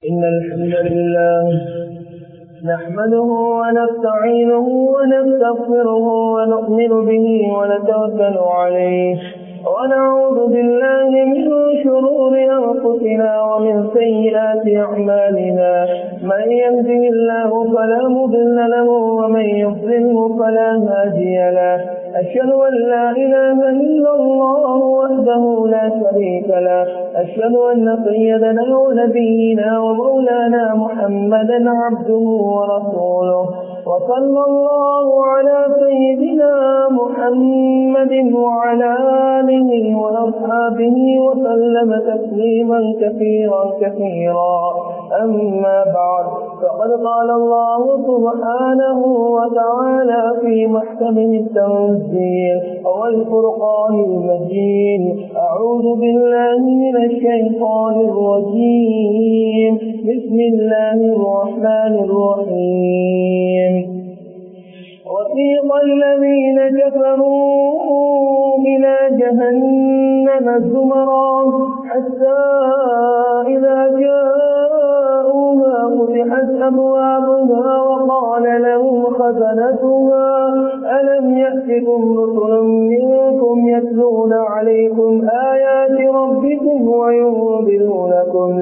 إن الحمد لله نحمده ونستعينه ونستغفره ونؤمن به ونتوكل عليه ونعوذ بالله من شرور أنفسنا ومن سيئات أعمالنا من يهده الله فلا مضل له ومن يضلله فلا هادي له أشهد أن لا إله إلا الله وحده لا شريك له أشهد أن سيدنا ونبينا ومولانا محمدا عبده ورسوله وصلى الله على سيدنا محمد وعلى آله وأصحابه وسلم تسليما كثيرا كثيرا أما بعد فقد قال الله سبحانه وتعالى في محكمه التنزيل والفرقان المجيد أعوذ بالله من الشيطان الرجيم بسم الله الرحمن الرحيم وسيق الذين كفروا إلى جهنم زمرا حتى إذا جاءوها فتحت أبوابها وقال لهم خزنتها ألم يأتكم رسل منكم يتلون عليكم آيات ربكم وينذرونكم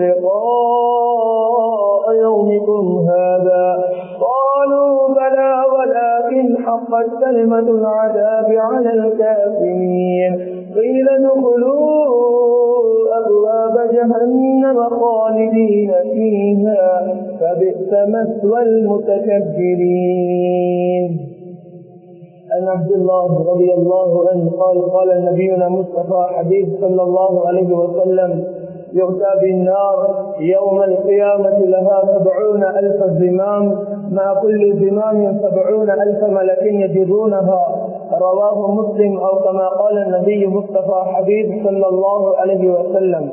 لقاء يومكم هذا قالوا بلى ولكن حقت كلمة العذاب على الكافرين قيل ادخلوا أبواب جهنم خالدين فيها فبئس مثوى المتكبرين عن عبد الله رضي الله عنه قال قال نبينا مصطفى حبيب صلى الله عليه وسلم يؤتى بالنار يوم القيامة لها سبعون ألف زمام مع كل زمام سبعون ألف ملك يجرونها رواه مسلم أو كما قال النبي مصطفى حبيب صلى الله عليه وسلم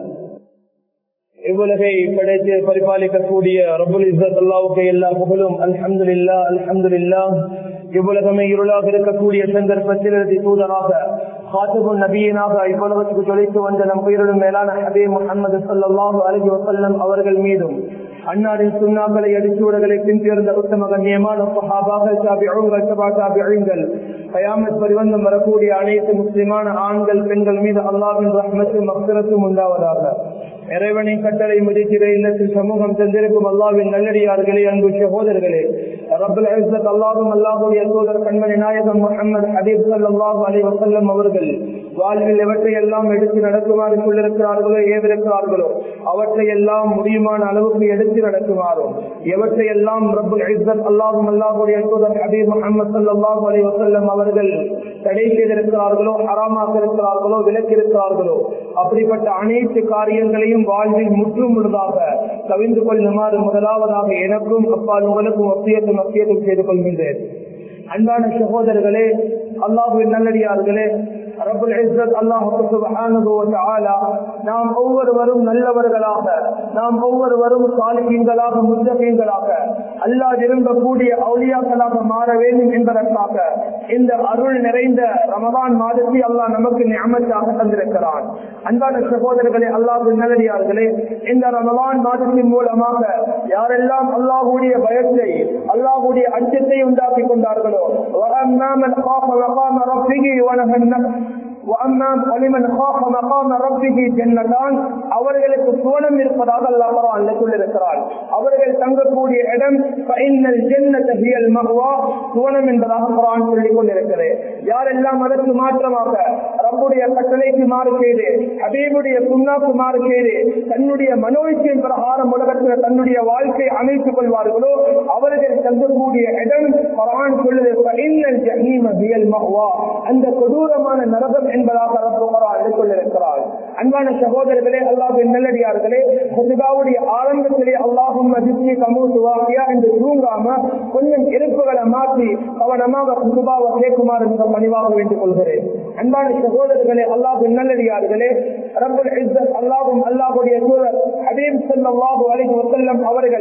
இவ்வுலகை படைத்து பரிபாலிக்கக்கூடிய ரபுல் இஸ்ஸத் அல்லாவுக்கு எல்லா புகழும் அல்ஹம்துலில்லா அல்ஹம்துலில்லா இவ்வுலகமே இருளாக இருக்கக்கூடிய சந்தர்ப்பத்தில் தூதராக காத்துபு நபியினாக இவ்வுலகத்துக்கு தொலைத்து வந்த நம் உயிரிடும் மேலான ஹபே முகமது சல்லாஹூ அலஹி வசல்லம் அவர்கள் மீதும் அன்னாரின் சுண்ணாக்களை அடிச்சூடகளை பின்தேர்ந்த உத்தம கண்ணியமான சஹாபாக்கள் தாபிகள் சபா தாபிகள் கயாமத் பரிவந்தம் வரக்கூடிய அனைத்து முஸ்லிமான ஆண்கள் பெண்கள் மீது அல்லாவின் ரஹ்மத்தும் அக்சரத்தும் உண்டாவதாக இறைவனின் கட்டளை மதிக்கிற இல்லத்தில் சமூகம் தந்திருக்கும் அல்லாவின் நல்லடியார்களே அன்பு சகோதரர்களே ரபுல் அல்லாஹும் அல்லாஹுடைய சோதர் கண்மணி நாயகம் முகமது ஹபீப் சல்லாஹூ அலி வசல்லம் அவர்கள் வாழ்வில் எவற்றை எல்லாம் எடுத்து நடக்குமாறு சொல்லிருக்கிறார்களோ ஏவிருக்கிறார்களோ அவற்றை எல்லாம் முடியுமான அளவுக்கு எடுத்து நடக்குமாறும் எவற்றை எல்லாம் ரபுல் இஸ்ஸத் அல்லாஹும் அல்லாஹுடைய சோதர் ஹபீப் முகமது சல்லாஹூ அலி வசல்லம் அவர்கள் தடை செய்திருக்கிறார்களோ ஹராமாக இருக்கிறார்களோ விலக்கிருக்கிறார்களோ அப்படிப்பட்ட அனைத்து காரியங்களையும் வாழ்வில் முற்றும் முழுதாக கவிழ்ந்து கொள்ளுமாறு முதலாவதாக எனக்கும் அப்பால் உங்களுக்கும் ஒத்தியத்தும் அத்தியத்தும் செய்து கொள்கின்றேன் அன்பான சகோதரர்களே அல்லாஹுவின் நல்லடியார்களே ரபுல் இஸ்ஸத் அல்லாஹு நாம் ஒவ்வொருவரும் நல்லவர்களாக நாம் ஒவ்வொருவரும் சாலிகங்களாக முத்தகங்களாக அல்லாஹ் விரும்பக்கூடிய அவுளியாக்களாக மாற வேண்டும் என்பதற்காக இந்த அருள் நிறைந்த ரமதான் மாதத்தை அல்லாஹ் நமக்கு ஞாபகத்தாக தந்திருக்கிறான் அன்பான சகோதரர்களே அல்லாஹு நல்லடியார்களே இந்த ரமதான் மாதத்தின் மூலமாக யாரெல்லாம் அல்லாஹுடைய பயத்தை அல்லாஹுடைய அச்சத்தை உண்டாக்கி கொண்டார்களோ அவர்களுக்கு சுவனம் இருப்பதாக அல்லாஹ் சொல்லிருக்கிறார் அவர்கள் தங்கக்கூடிய இடம் சுவனம் என்பதாக குரான் சொல்லிக் கொண்டிருக்கிறது யாரெல்லாம் அதற்கு மாற்றமாக ரப்புடைய கட்டளைக்கு மாறு செய்து ஹபீபுடைய சுண்ணாக்கு மாறு செய்து தன்னுடைய மனோச்சியின் பிரகாரம் உலகத்தில் தன்னுடைய வாழ்க்கை அமைத்துக் கொள்வார்களோ அவர்கள் தங்கக்கூடிய இடம் குரான் சொல்லுது அந்த கொடூரமான நரகம் என்பதாக கொண்டிருக்கிறார் அன்பான சகோதரர்களே அல்லாஹின் நல்லடியார்களே ஹுசுகாவுடைய ஆரம்பத்திலே அல்லாஹும் அதிர்ச்சி கமுசுவாகியா என்று தூங்காம கொஞ்சம் இருப்புகளை மாற்றி கவனமாக ஹுசுபாவை கேட்குமாறு மிக பணிவாக வேண்டிக் கொள்கிறேன் அன்பான சகோதரர்களே அல்லாஹின் நல்லடியார்களே ரப்பல் இஸ்ஸத் அல்லாஹும் அல்லாஹுடைய சூழல் ஹபீப் ஸல்லல்லாஹு அலைஹி வஸல்லம் அவர்கள்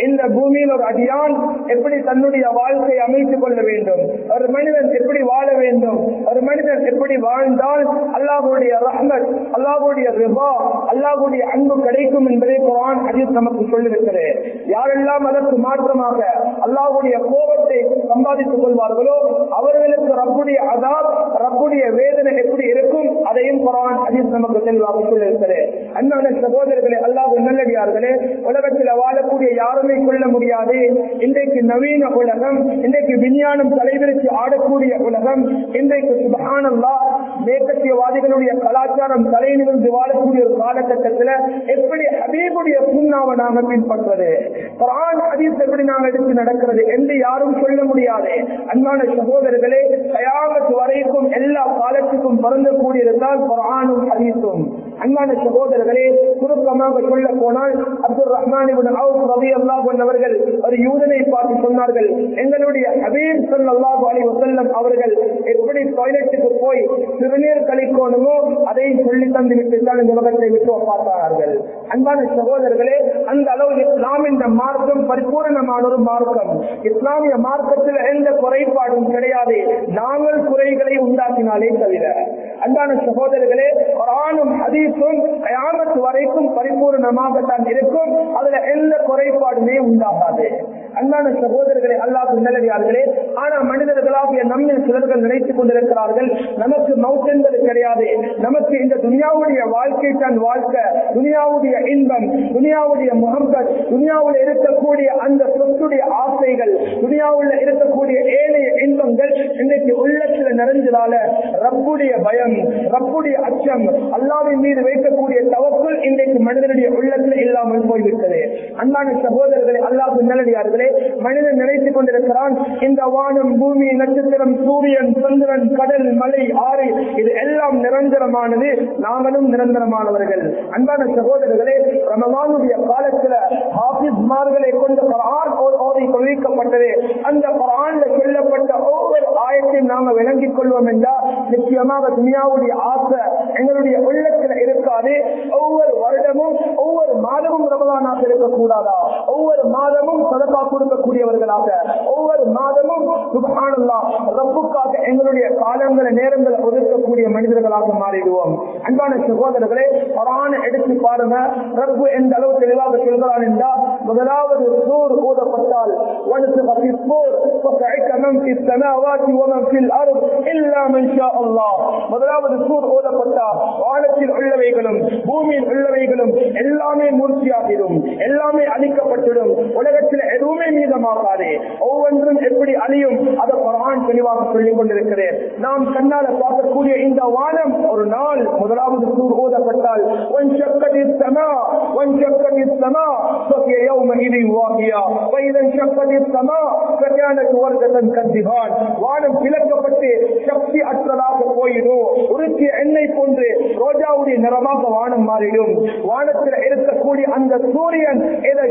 இந்த பூமியில் ஒரு அடியான் எப்படி தன்னுடைய வாழ்க்கையை அமைத்துக் கொள்ள வேண்டும் ஒரு மனிதன் எப்படி வாழ வேண்டும் ஒரு மனிதன் எப்படி வாழ்ந்தால் அல்லாஹுடைய ரஹ்மத் அல்லாஹுடைய ரிபா அல்லாஹுடைய அன்பு கிடைக்கும் என்பதை குரான் அதில் நமக்கு சொல்லிருக்கிறது யாரெல்லாம் அதற்கு மாற்றமாக அல்லாஹுடைய கோபத்தை சம்பாதித்துக் கொள்வார்களோ அவர்களுக்கு ரப்புடைய அதாப் ரப்புடைய வேதனை எப்படி இருக்கும் அதையும் குரான் அதில் நமக்கு தெளிவாக சொல்லிருக்கிறது அண்ணான சகோதரர்களே அல்லாஹ் நல்லடியார்களே உலகத்தில் வாழக்கூடிய யாருமே கொள்ள முடியாது இன்றைக்கு நவீன உலகம் இன்றைக்கு விஞ்ஞானம் தலைவிரித்து ஆடக்கூடிய உலகம் இன்றைக்கு சுபகானல்லா மேற்கத்தியவாதிகளுடைய கலாச்சாரம் தலை நிமிர்ந்து வாழக்கூடிய ஒரு காலகட்டத்தில் எப்படி ஹபீபுடைய சுண்ணாவை நாம பின்பற்றுவது குரான் ஹதீஸ் எப்படி நாங்கள் எடுத்து நடக்கிறது என்று யாரும் சொல்ல முடியாது அன்பான சகோதரர்களே கயாமத்து வரைக்கும் எல்லா காலத்துக்கும் பொருந்தக்கூடியதுதான் குரானும் ஹதீஸும் அன்பான சகோதரர்களே சுருக்கமாக சொல்ல போனால் அப்துல் ரஹ்மான் ரவி அல்லாஹ் அவர்கள் ஒரு யூதனை பார்த்து சொன்னார்கள் எங்களுடைய ஹபீப் சல்லாஹு அலி வசல்லம் அவர்கள் எப்படி டாய்லெட்டுக்கு போய் சிறுநீர் கழிக்கணுமோ அதை சொல்லி தந்து விட்டு தான் இந்த உலகத்தை விட்டு பார்த்தார்கள் அன்பான சகோதரர்களே அந்த அளவு இஸ்லாம் இந்த மார்க்கம் பரிபூர்ணமான ஒரு மார்க்கம் இஸ்லாமிய மார்க்கத்தில் எந்த குறைபாடும் கிடையாது நாங்கள் குறைகளை உண்டாக்கினாலே தவிர அன்பான சகோதரர்களே குரானும் ஹதீஸும் கயாமத்து வரைக்கும் பரிபூர்ணமாக தான் இருக்கும் அதுல எந்த குறைபாடுமே உண்டாகாது அன்பான சகோதரர்களே அல்லாஹ் நல்லடியார்களே ஆனா மனிதர்களாகிய நம்மில் சிலர்கள் நினைத்துக் கொண்டிருக்கிறார்கள் நமக்கு மவுத் என்பது கிடையாது நமக்கு இந்த துனியாவுடைய வாழ்க்கை தான் வாழ்க்கை துனியாவுடைய இன்பம் துனியாவுடைய முகம்பத் துனியாவில் இருக்கக்கூடிய அந்த சொத்துடைய ஆசைகள் துனியாவில் இருக்கக்கூடிய ஏனைய இன்பங்கள் இன்றைக்கு உள்ளத்துல நிறைஞ்சதால ரப்புடைய பயம் ரப்புடைய அச்சம் அல்லாவின் மீது வைக்கக்கூடிய தவக்குள் இன்றைக்கு மனிதனுடைய உள்ளத்தில் இல்லாமல் போய்விட்டது அன்பான சகோதரர்களே அல்லாஹ் நல்லடியார்களே மனிதன் நினைத்துக் கொண்டிருக்கிறான் இந்த வானம் பூமி நட்சத்திரம் சூரியன் சந்திரன் கடல் மலை ஆறு இது எல்லாம் நிரந்தரமானது நாங்களும் நிரந்தரமானவர்கள் அன்பான சகோதரர்களே ரமலானுடைய காலத்துல ஆபிஸ்மார்களை கொண்டு குரான் ஓதி தொழிக்கப்பட்டது அந்த குரான்ல சொல்லப்பட்ட ஒவ்வொரு ஆயத்தையும் நாங்க விளங்கிக் கொள்வோம் என்றால் நிச்சயமாக துனியாவுடைய ஆசை எங்களுடைய உள்ளத்துல இருக்காது ஒவ்வொரு வருடமும் ஒவ்வொரு மாதமும் ரமலானாக இருக்கக்கூடாதா ஒவ்வொரு மாதமும் சதப்பா கொடுக்கக்கூடியவர்களாக ஒவ்வொரு மாதமும் சுபகானல்லா ரப்புக்காக எங்களுடைய காலங்களை நேரங்களை ஒதுக்கக்கூடிய மனிதர்களாக மாறிடுவோம் அன்பான சகோதரர்களே குரான எடுத்து பாருங்க ரப்பு எந்த அளவு தெளிவாக சொல்கிறான் என்றால் முதலாவது சூர் ஊதப்பட்டால் ونفخ في الصور وصعق من في السماوات ومن في الارض الا من شاء الله முதலாவது சூர் ஓதப்பட்டா வானத்தில் உள்ளவைகளும் பூமியில் உள்ளவைகளும் எல்லாமே மூர்த்தியாகிடும் எல்லாமே அழிக்கப்பட்டுடும் உலகத்தில் எதுவுமே மீதமாகாது ஒவ்வொன்றும் எப்படி அழியும் அதை குரான் தெளிவாக சொல்லிக் கொண்டிருக்கிறேன் நாம் கண்ணால பார்க்கக்கூடிய இந்த வானம் ஒரு நாள் முதலாவது சூர் ஓதப்பட்டால் ஒன் சக்கதி சமா ஒன் சக்கதி சமா فهي يومئذ واهية وإذا انشقت السماء فكانت وردة كالدهان வானம் பிளக்கப்பட்டு சக்தி அற்றதாக போயிடும் உருக்கிய எண்ணெய் போன்று ரோஜாவுடைய நிறமாக வானம் மாறிடும் வானத்தில் இருக்கக்கூடிய அந்த சூரியன் எதை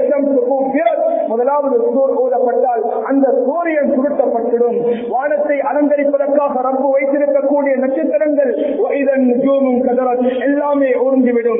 முதலாவது சூர் ஊதப்பட்டால் அந்த சூரியன் சுருட்டப்பட்டிடும் வானத்தை அலங்கரிப்பதற்காக ரப்பு வைத்திருக்கக்கூடிய நட்சத்திரங்கள் இதன் ஜூமும் கதரத் எல்லாமே உறிஞ்சிவிடும்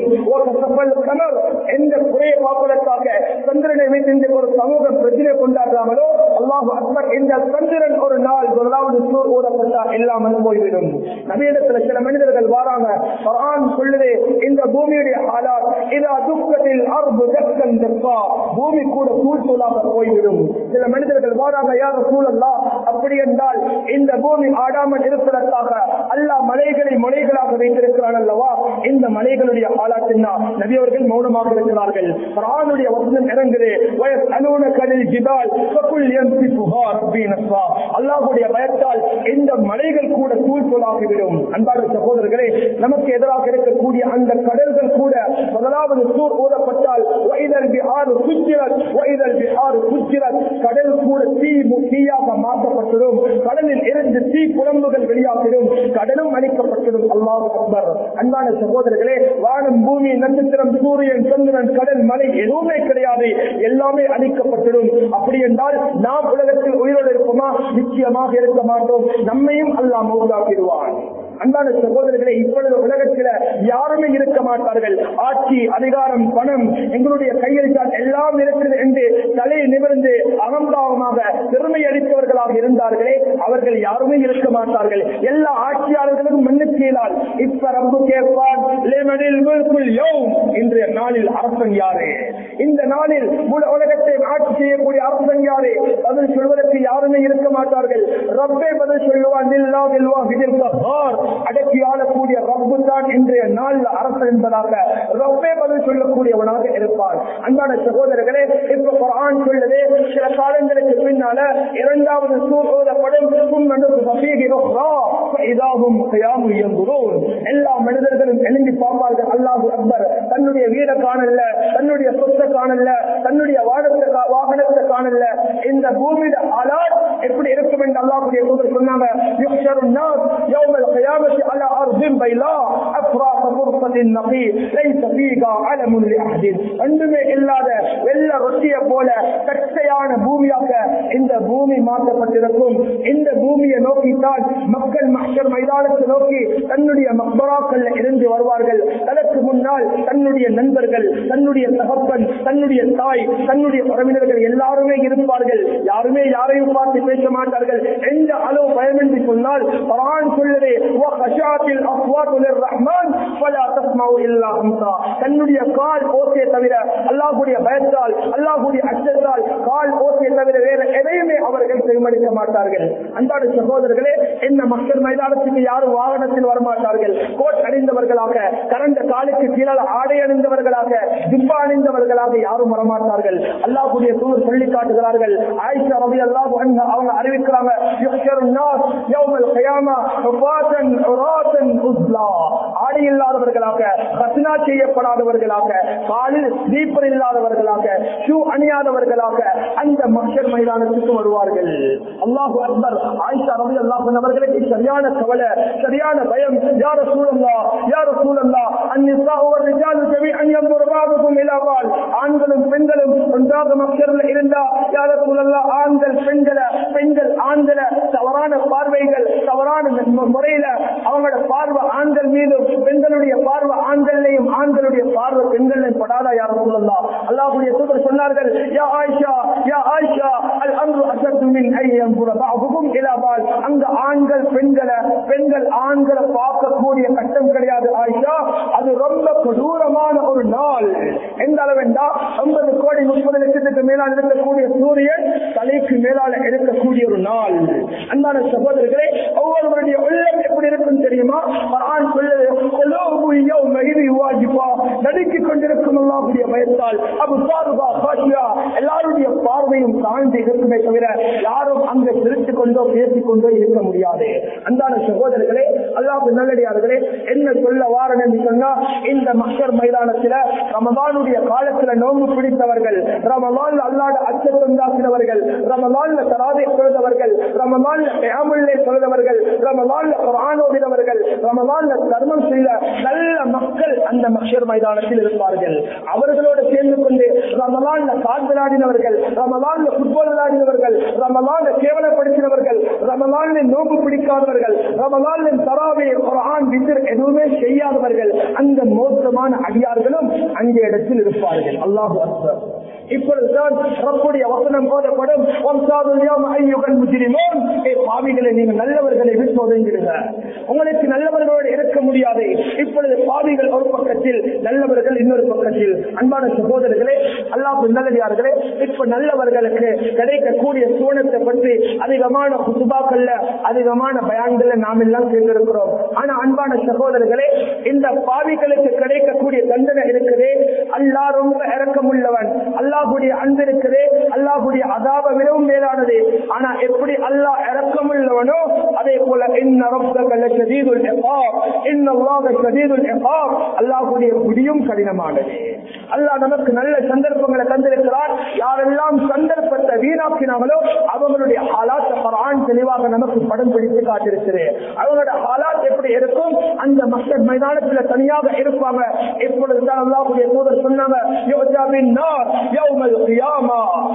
கணர் எந்த குறையை பார்ப்பதற்காக சந்திரனை வைத்து ஒரு சமூகம் பிரச்சனை கொண்டாடுறாங்களோ அல்லாஹ் அக்பர் இந்த சந்திரன் ஒரு நாள் முதலாவது சூர் ஊதப்பட்டால் இல்லாமல் போய்விடும் நவீனத்துல சில மனிதர்கள் வாராங்க குரான் சொல்லுது இந்த பூமியுடைய ஆளால் இதா துக்கத்தில் அர்பு தக்கன் தப்பா பூமி கூட தூள் தூளாக போய்விடும் சில மனிதர்கள் வாராங்க யார சூழல்லா அப்படி என்றால் இந்த பூமி ஆடாமல் இருப்பதற்காக அல்லாஹ் மலைகளை மலைகளாக வைத்திருக்கிறான் அல்லவா இந்த மலைகளுடைய ஆளாட்டினா நபியவர்கள் மௌனமாக இருக்கிறார்கள் குரானுடைய வசனம் இறங்குது வயஸ் அனூன கலில் ஜிபால் ஃபகுல் யன்சிஃபுஹா ரப்பி நஸ்வா அல்லாஹ்வுடைய பயத்தால் இந்த மலைகள் கூட தூள் தூளாகிவிடும் அன்பான சகோதரர்களே நமக்கு எதிராக இருக்கக்கூடிய அந்த கடல்கள் கூட முதலாவது சூர் ஊதப்பட்டால் வைதல் பிஹார் சுஜிரத் வைதல் பிஹார் சுஜிரத் கடல் கூட தீ தீயாக மாற்றப்பட்டிடும் கடலில் இருந்து தீ குழம்புகள் வெளியாகிடும் கடலும் அழிக்கப்பட்டிடும் அல்லாஹ் அக்பர் அன்பான சகோதரர்களே வானம் பூமி நட்சத்திரம் சூரியன் சந்திரன் கடல் மலை எதுவுமே கிடையாது எல்லாமே அழிக்கப்பட்டிடும் அப்படி என்றால் நாம் உலகத்தில் உயிரோடு இருப்போமா நிச்சயமாக இருக்க மாட்டோம் நம்மையும் அல்லாஹ் மௌதாக்கிடுவான் அன்பான சகோதரர்களை இப்பொழுது உலகத்தில் யாருமே இருக்க மாட்டார்கள் ஆட்சி அதிகாரம் பணம் எங்களுடைய கையில் தான் எல்லாம் இருக்கிறது என்று தலையை நிமிர்ந்து அகம்பாவமாக பெருமை அளித்தவர்களாக இருந்தார்களே அவர்கள் யாருமே இருக்க மாட்டார்கள் எல்லா ஆட்சியாளர்களும் மன்னிச்சீலால் இப்ப ரப்பு கேட்பான் லேமனில் முழுக்குள் யோம் இன்றைய நாளில் அரசன் யாரு இந்த நாளில் முழு உலகத்தை ஆட்சி செய்யக்கூடிய அரசன் யாரு பதில் சொல்வதற்கு யாருமே இருக்க மாட்டார்கள் ரப்பே பதில் சொல்லுவான் நில்லா நில்வா விதில் கஹார் அடக்கி ஆளக்கூடிய ரப்பு தான் இன்றைய நாளில் அரசன் என்பதாக ரப்பே பதில் சொல்லக்கூடியவனாக இருப்பார் அன்பான சகோதரர்களே இப்ப குரான் சொல்லுது சில காலங்களுக்கு பின்னால இரண்டாவது சூர் ஓதப்படும் இதாகும் எல்லா மனிதர்களும் எழுந்தி பார்ப்பார்கள் அல்லாஹு அக்பர் தன்னுடைய வீட காணல தன்னுடைய சொத்தை காணல தன்னுடைய வாகனத்தை கா- வாகனத்தை காணல இந்த பூமியில அலாட் எப்படி இருக்கும் என்று அல்லாஹுடைய தூதர் சொன்னாங்க يحشر الناس يوم القيامة على أرض بيضاء أفراح فرصة النقي ليس فيها علم لأحد ஒன்றுமே இல்லாத வெள்ள ரொட்டிய போல கட்டையான பூமியாக இந்த பூமி மாற்றப்பட்டிருக்கும் இந்த பூமியை நோக்கித்தான் மக்கள் மக்கள் மைதானத்தை நோக்கி தன்னுடைய மக்பராக்கள் இருந்து வருவார்கள் அதற்கு முன்னால் தன்னுடைய நண்பர்கள் தன்னுடைய தகப்பன் தன்னுடைய தாய் தன்னுடைய உறவினர்கள் எல்லாருமே இருப்பார்கள் யாருமே யாரையும் பார்த்து பேச மாட்டார்கள் எந்த அளவு பயம் என்று சொன்னால் குர்ஆன் சொல்லுது "வகஷாத்தில் அஸ்வாத்து லிர்ரஹ்மான் ஃபலா தஸ்மஉ இல்லா ஹம்ஸா." தன்னுடைய கால் ஓசையை தவிர அல்லாஹ்வுடைய பயத்தால் அல்லாஹ்வுடைய அச்சத்தால் கால் ஓசையை தவிர வேற எதையுமே அவர்கள் செவிமடிக்க மாட்டார்கள் அன்பான சகோதரர்களே என்ன மக்கள் மைதானத்துக்கு யாரும் வாகனத்தில் வரமாட்டார்கள் கோட் அணிந்தவர்களாக கரண்ட காலுக்கு கீழே ஆடை அணிந்தவர்களாக ஜிப்பா அணிந்தவர்களாக யாரும் வரமாட்டார்கள் அல்லாஹ்வுடைய தூர் சொல்லி காட்டுகிறார்கள் ஆயிஷா ரவி அல்லாஹ் அவங்க அறிவிக்கிறாங்க "யுஹ்ஷரு الناس يوم القيامة حفاة عراة غزلا." ஆடை இல்லாதவர்களாக கத்னா செய்யப்படாதவர்களாக காலில் ஸ்லீப்பர் இல்லாதவர்களாக ஷூ அணியாதவர்களாக அந்த மக்கள் மைதானத்துக்கு வருவார்கள் அல்லாஹு அக்பர் ஆயிஷா ரவி அல்லாஹ் அவர்களுக்கு சரியான கவலை சரியான பயம் யார சூழல்லா யார சூழல்லா அந்நிசா ஒரு ரிஜாலு ஜமீஅன் யன்ظر بعضكم الى بعض ஆண்களும் பெண்களும் ஒன்றாக மக்கள் இருந்தா யார சூழல்லா ஆண்கள் பெண்களை பெண்கள் ஆண்களை தவறான பார்வைகள் தவறான மு- முறையில அவங்களோட பார்வை ஆண்கள் மீதும் பெண்களுடைய பார்வை ஆண்களையும் ஆண்களுடைய பார்வை பெண்களையும் படாதா யார் சொல்லலாம் அல்லாஹ்வுடைய தூதர் சொன்னார்கள் யா ஆயிஷா யா ஆயிஷா அல் அம்ரு அஷத்து மின் ஐயம் புறபாகும் இலாபால் அங்க ஆண்கள் பெண்களை பெண்கள் ஆண்களை பார்க்கக்கூடிய கட்டம் கிடையாது ஆயிஷா அது ரொம்ப கொடூரமான ஒரு நாள் எந்த அளவென்றா ஐம்பது கோடி முப்பது லட்சத்துக்கு மேலால் இருக்கக்கூடிய சூரியன் தலைக்கு மேலால இருக்கக்கூடிய ஒரு நாள் அன்பான சகோதரர்களே ஒவ்வொருவருடைய உள்ளம் எப்படி இருக்கும் தெரியுமா குர்ஆன் சொல்லுது "குலூபு யௌமஇதி வாஜிபா." நடுக்கிக் கொண்டிருக்கும் அல்லாஹ்வுடைய பயத்தால் அபு சாருபா காஷியா எல்லாருடைய பார்வையும் தாழ்ந்து இருக்குமே தவிர யாரும் அங்க சிரித்துக் கொண்டோ பேசிக் கொண்டோ இருக்க முடியாது அன்பான சகோதரர்களே அல்லாஹ் நல்லடியார்களே என்ன சொல்ல வாரன் என்று சொன்னா இந்த மக்கள் மைதானத்துல ரமதானுடைய காலத்துல நோன்பு பிடித்தவர்கள் ரமலான் அல்லாத அச்சத்தை உண்டாக்கினவர்கள் ரமலான்ல தராதை தொழுதவர்கள் ரமலான்ல கியாமுல்லை தொழுதவர்கள் ரமலான்ல குர்ஆன் ஓதினவர்கள் ரமலான்ல தர்மம் செய்த நல்ல மக்கள் அந்த மக்கள் மைதானத்தில் இருப்பார்கள் அவர்களோடு சேர்ந்து கொண்டு ரமலான்ல கால் விளையாடினவர்கள் ரமலான்ல ஃபுட்பால் விளையாடினவர்கள் ரமலான்ல கேவலப்படுத்தினவர்கள் ரமலான்ல நோம்பு பிடிக்காதவர்கள் ரமலான்ல தராவே குர்ஆன் விசிர் எதுவுமே செய்யாதவர்கள் அந்த மோசமான அடியார்களும் அந்த இடத்தில் இருப்பார்கள் அல்லாஹு அக்பர் இப்பொழுதுதான் ரப்புடைய வசனம் போதப்படும் "வம்சாதுல் யௌம அய்யுகல் முஜ்ரிமூன்." ஏ பாவிகளை நீங்கள் நல்லவர்களை விட்டு ஒதுங்கிடுங்க உங்களுக்கு நல்லவர்களோடு இருக்க முடியாது இப்பொழுது பாவிகள் ஒரு பக்கத்தில் நல்லவர்கள் இன்னொரு பக்கத்தில் அன்பான சகோதரர்களே அல்லாஹ் நல்லடியார்களே இப்ப நல்லவர்களுக்கு கிடைக்கக்கூடிய சூனத்தை பற்றி அதிகமான குசுபாக்கள்ல அதிகமான பயான்கள்ல நாம் எல்லாம் கேட்டிருக்கிறோம் ஆனா அன்பான சகோதரர்களே இந்த பாவிகளுக்கு கிடைக்கக்கூடிய தண்டனை இருக்குதே அல்லாஹ் ரொம்ப இறக்கமுள்ளவன் அல்லாஹுடைய அன்பு இருக்குதே அல்லாஹுடைய அதாப விடவும் மேலானது ஆனா எப்படி அல்லாஹ் இறக்கமுள்ளவனோ அதே போல இன்ன ரப்பக லஷதீதுல் இகாப் இன்னல்லாஹ ஷதீதுல் இகாப் அல்லாஹ்வுடைய பிடியும் கடினமானது அல்லாஹ் நமக்கு நல்ல சந்தர்ப்பங்களை தந்திருக்கிறார் யாரெல்லாம் சந்தர்ப்பத்தை வீணாக்கினாங்களோ அவங்களுடைய ஹாலாத் குர்ஆன் தெளிவாக நமக்கு படம் பிடித்து காட்டிருக்கிறது அவங்களோட ஹாலாத் எப்படி இருக்கும் அந்த மக்கள் மைதானத்துல தனியாக இருப்பாங்க இப்பொழுதுதான் அல்லாஹ்வுடைய தூதர் சொன்னாங்க யுஜா பின் நார் யௌமல் கியாமா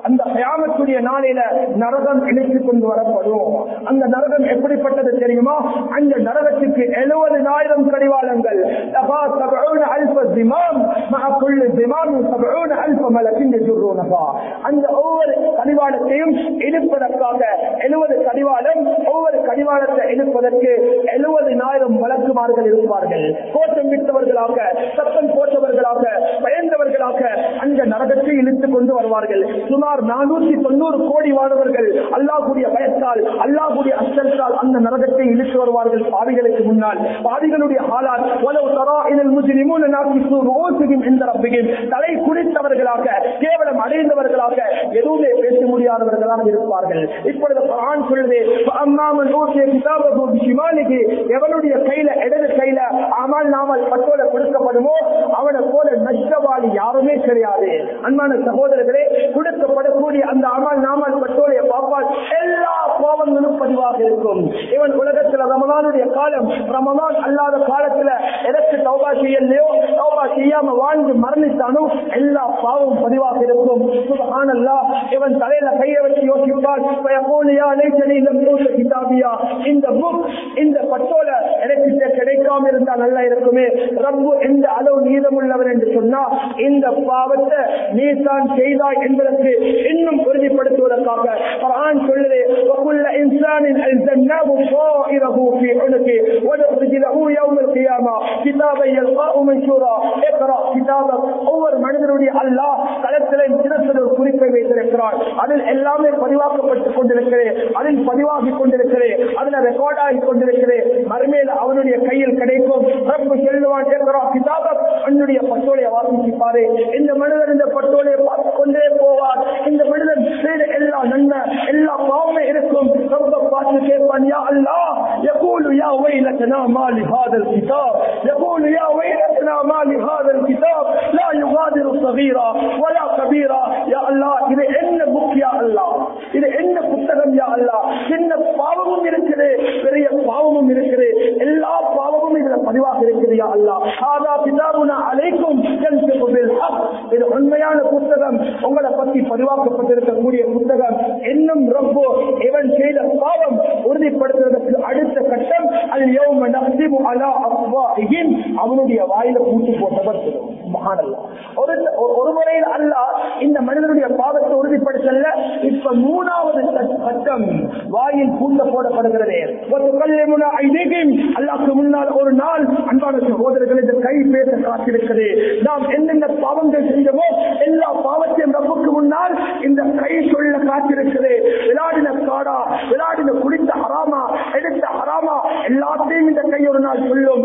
அந்த கயாமத்துடைய நாளில நரகம் இணைத்துக் கொண்டு வரப்படும் அந்த நரகம் எப்படிப்பட்டது தெரியுமா அந்த நரகத்துக்கு எழுபதினாயிரம் கடிவாளங்கள் லபா சபூன அல்ப திமாம் மع كل திமாம் சபூன அல்ப மலக்கின் يجرونها அந்த ஒவ்வொரு கடிவாளத்தையும் இழுப்பதற்காக எழுபது கடிவாளம் ஒவ்வொரு கடிவாளத்தை இழுப்பதற்கு எழுபதினாயிரம் வழக்குமார்கள் இருப்பார்கள் கோட்டம் விட்டவர்களாக சத்தம் போட்டவர்களாக பயந்தவர்களாக அந்த நரகத்தை இழுத்துக் கொண்டு வருவார்கள் சுமார் நானூத்தி தொண்ணூறு கோடி வாழ்வர்கள் அல்லாஹுடைய பயத்தால் அல்லாஹுடைய அச்சத்தால் அந்த நரகத்தை இழுத்து வருவார்கள் பாவிகளுக்கு முன்னால் பாவிகளுடைய ஆளால் உலவு தரா இதில் முஸ்லிமும் நாட்டிக்கும் இந்த ரப்பிகும் தலை குடித்தவர்களாக கேவலம் அடைந்தவர்களாக எதுவுமே பேச முடியாதவர்களாக இருப்பார்கள் இப்பொழுது குரான் சொல்லுது அம்மாமல் ஊசிய கிதாபு ஷிமாலிக்கு எவனுடைய கையில இடது கையில அமல் நாமல் பட்டோல கொடுக்கப்படுமோ அவனை போல நஷ்டவாளி யாருமே கிடையாது அன்பான சகோதரர்களே கொடுக்கப்படக்கூடிய அந்த அமல் நாமல் பட்டோலைய பார்ப்பால் எல்லா கோபங்களும் பதிவாக இருக்கும் இவன் உலகத்துல ரமதானுடைய காலம் ரமதான் அல்லாத காலத்துல எதற்கு தௌபா செய்யலையோ தௌபா செய்யாம வாழ்ந்து மரணித்தானோ எல்லா பாவம் பதிவாக இருக்கும் சுபஹானல்லா இவன் தலையில கையை வச்சு யோசிப்பால் பயப்போலியா லைசனி லம் யூத கிதாபியா இந்த புக் இந்த பட்டோல எனக்கு கிடைக்காம இருந்தா நல்லா இருக்குமே ரப்பு எந்த அளவு நீதமுள்ளவர் என்று சொன்னா இந்த பாவத்தை நீ தான் செய்தாய் என்பதற்கு இன்னும் உறுதிப்படுத்துவதற்காக குர்ஆன் சொல்லுது وكل انسان الزمناه طائره في عنقه ونخرج له يوم القيامه كتابا يلقاه منشورا اقرا كتابك ஒவ்வொரு மனிதனுடைய அல்லாஹ் களத்திலே சிறந்த ஒரு குறிப்பை வைத்திருக்கிறார் அதில் எல்லாமே பதிவாக்கப்பட்டுக் கொண்டிருக்கிறேன் அதில் பதிவாகி கொண்டிருக்கிறேன் அதுல ரெக்கார்ட் ஆகி கொண்டிருக்கிறேன் மறுமையில் அவனுடைய கையில் கிடைக்கும் ரப்பு செல்லுவான் என்கிறா கிதாபக் என்னுடைய பட்டோலையை வாசிப்பாரு இந்த மனிதன் இந்த பட்டோலையை பார்த்து கொண்டே போவார் இந்த மனிதன் செய்த எல்லா நன்மை எல்லா பாவமே இருக்கும் ரொம்ப பார்த்து கேட்பான் யா அல்லாஹ் يقول يا ويلتنا ما لهذا الكتاب يقول يا ويلتنا ما لهذا الكتاب لا يغادر صغيرا ولا كبيرا يا الله இது என்ன புக் யா அல்லாஹ் இது என்ன புத்தகம் யா அல்லாஹ் சின்ன பாவமும் இருக்குது பெரிய பாவமும் இருக்குது எல்லா பாவமும் இதுல பதிவாக இருக்குது யா அல்லாஹ் ஹாதா கிதாபுனா அலைக்கும் யன்திகு பில் ஹக் இது உண்மையான புத்தகம் உங்களை பத்தி பதிவாக்கப்பட்டிருக்கக்கூடிய புத்தகம் இன்னும் ரொம்ப இவன் செய்த பாவம் உறுதிப்படுத்துவதற்கு அடுத்த கட்டம் அது யௌம நஹ்திமு அலா அஃப்வாஹிஹிம் அவனுடைய வாயில பூட்டு போட்டவர் மகானல்லா ஒரு ஒரு முறையில் அல்லாஹ் இந்த மனிதனுடைய பாவத்தை உறுதிப்படுத்தல இப்ப மூணாவது கட்டம் வாயில் பூட்ட போடப்படுகிறது ஒரு கல்லிமுன ஐதீகம் அல்லாஹ்க்கு முன்னால் ஒரு நாள் அன்பான சகோதரர்கள் இந்த கை பேச காத்திருக்கிறது நாம் என்னென்ன பாவங்கள் செஞ்சோமோ எல்லா பாவத்தையும் ரப்புக்கு முன்னால் இந்த கை சொல்ல காத்திருக்கிறது விளையாடின காடா விளையாடின குடித்த ஹராமா எடுத்த ஹராமா எல்லாத்தையும் இந்த கை ஒரு நாள் சொல்லும்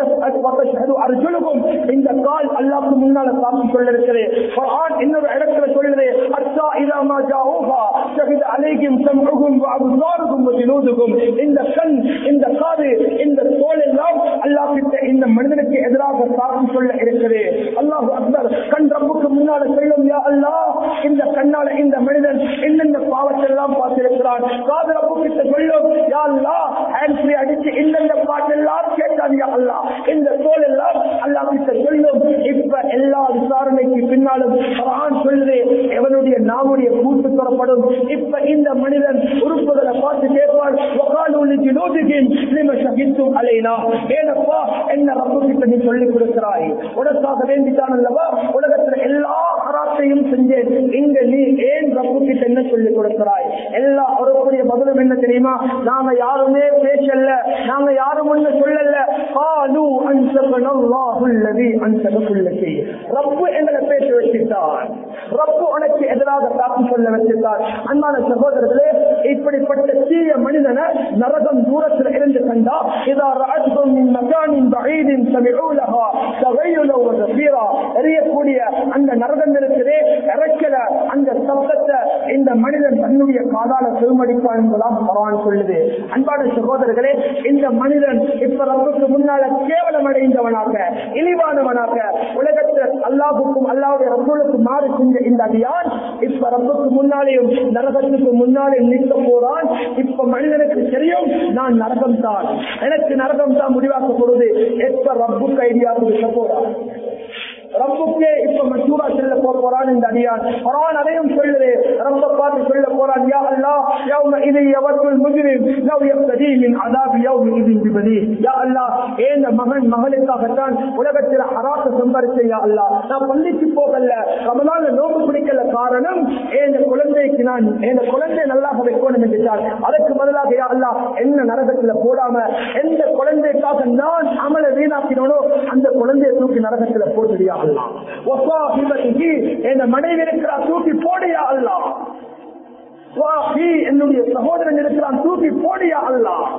அர்ஜுனுக்கும் இந்த கால் அல்லாஹ்க்கு முன்னால காட்சி சொல்ல இருக்கிறது இன்னொரு இடத்துல சொல்லுது அத்தா இதாமா ஜாஹா ஷஹித அலைக்கும் சம்ஹுகும் அபுசாருக்கும் ஜுனூதுக்கும் இந்த கண் இந்த காது இந்த தோல் எல்லாம் அல்லாஹ் கிட்ட இந்த மனிதனுக்கு எதிராக சாட்சி சொல்ல இருக்கிறது அல்லாஹ் அக்பர் கண் ரப்புக்கு முன்னால சொல்லும் யா அல்லாஹ் இந்த கண்ணால இந்த மனிதன் என்னென்ன பாவத்தை எல்லாம் பார்த்திருக்கிறான் காது ரப்பு கிட்ட சொல்லும் யா அல்லாஹ் ஹேண்ட் ஃப்ரீ அடிச்சு இந்தந்த பாட்டெல்லாம் கேட்டான் யா அல்லாஹ் இந்த தோல் எல்லாம் அல்லாஹ் கிட்ட சொல்லும் இப்ப எல்லா விசாரணைக்கு பின்னாலும் குர்ஆன் சொல்லுது எவனுடைய நாவுடைய கூட்டு தரப்படும் இப்ப இந்த மனிதன் உறுப்புகளை பார்த்து கேட்பான் வகாலு லிஜுலூதிகிம் லிம ஷஹித்தும் அலைனா ஏனப்பா என்ன ரப்பு கிட்ட நீ சொல்லிக் கொடுக்கிறாய் உனக்காக வேண்டித்தான் அல்லவா உலகத்துல எல்லா ஹராத்தையும் செஞ்சேன் இங்க நீ ஏன் ரப்பு கிட்ட என்ன சொல்லிக் கொடுக்கிறாய் எல்லா அவருக்குரிய பதிலும் என்ன தெரியுமா நாங்க யாருமே பேசல நாங்க யாரும் ஒண்ணு சொல்லல காலு அன்சகனல்லாஹுல்லதி அன்சககுல்லதி ரப்பு எங்களை பேச வச்சிட்டான் ரப்பு உனக்கு எதிராக காப்பு சொல்ல வச்சிட்டார் அன்பான சகோதரர்களே இப்படிப்பட்ட தீய மனிதனை நரகம் தூரத்தில் இருந்து கண்டா இதா ராஜ்கம் மின் மகானின் பகைதின் சமிழூலகா தகையுல ஒரு வீரா எறியக்கூடிய அந்த நரகம் இருக்கிறே இறக்கல அந்த சப்தத்தை இந்த மனிதன் தன்னுடைய காதால செருமடிப்பான் என்பதாக பகவான் சொல்லுது அன்பான சகோதரர்களே இந்த மனிதன் இப்ப ரப்புக்கு முன்னால கேவலம் அடைந்தவனாக இழிவானவனாக உலகத்தில் அல்லாஹுக்கும் அல்லாவுடைய ரப்புகளுக்கு மாறு செஞ்ச இந்த அடியான் இப்ப ரப்புக்கு முன்னாலேயும் நரகத்துக்கு முன்னாலே நிற்க போறான் இப்ப மனிதனுக்கு தெரியும் நான் நரகம் தான் எனக்கு நரகம் தான் முடிவாக்கப்படுவது எப்ப ரப்புக்கு ஐடியா கொடுக்க போறான் ரப்புக்கே இப்ப மசூரா செல்ல போறான் இந்த அடியான் குரான் அதையும் சொல்லுது ரப்ப பார்த்து சொல்ல போறான் யா அல்லாஹ் யௌம இதை எவற்றுள் முஜ்ரிம் லவ் யப்ததி மின் அதாபி யௌம இதின் பிபதி யா அல்லாஹ் ஏந்த மகன் மகளுக்காகத்தான் உலகத்தில் அராச சம்பாரிச்ச யா அல்லாஹ் நான் பள்ளிக்கு போகல ரமலான்ல நோக்கு பிடிக்கல காரணம் ஏந்த குழந்தைக்கு நான் என் குழந்தை நல்லாக வைக்கணும் என்றால் அதற்கு பதிலாக யா அல்லாஹ் என்ன நரகத்துல போடாம எந்த குழந்தைக்காக நான் அமல வீணாக்கினோனோ அந்த குழந்தையை தூக்கி நரகத்துல போடுறியா அல்லாஹ் வசாஹிபத்திக்கு என் மனைவி இருக்கிறா தூக்கி போடியா அல்லாஹ் வாஹி என்னுடைய சகோதரன் இருக்கிறான் தூக்கி போடியா அல்லாஹ்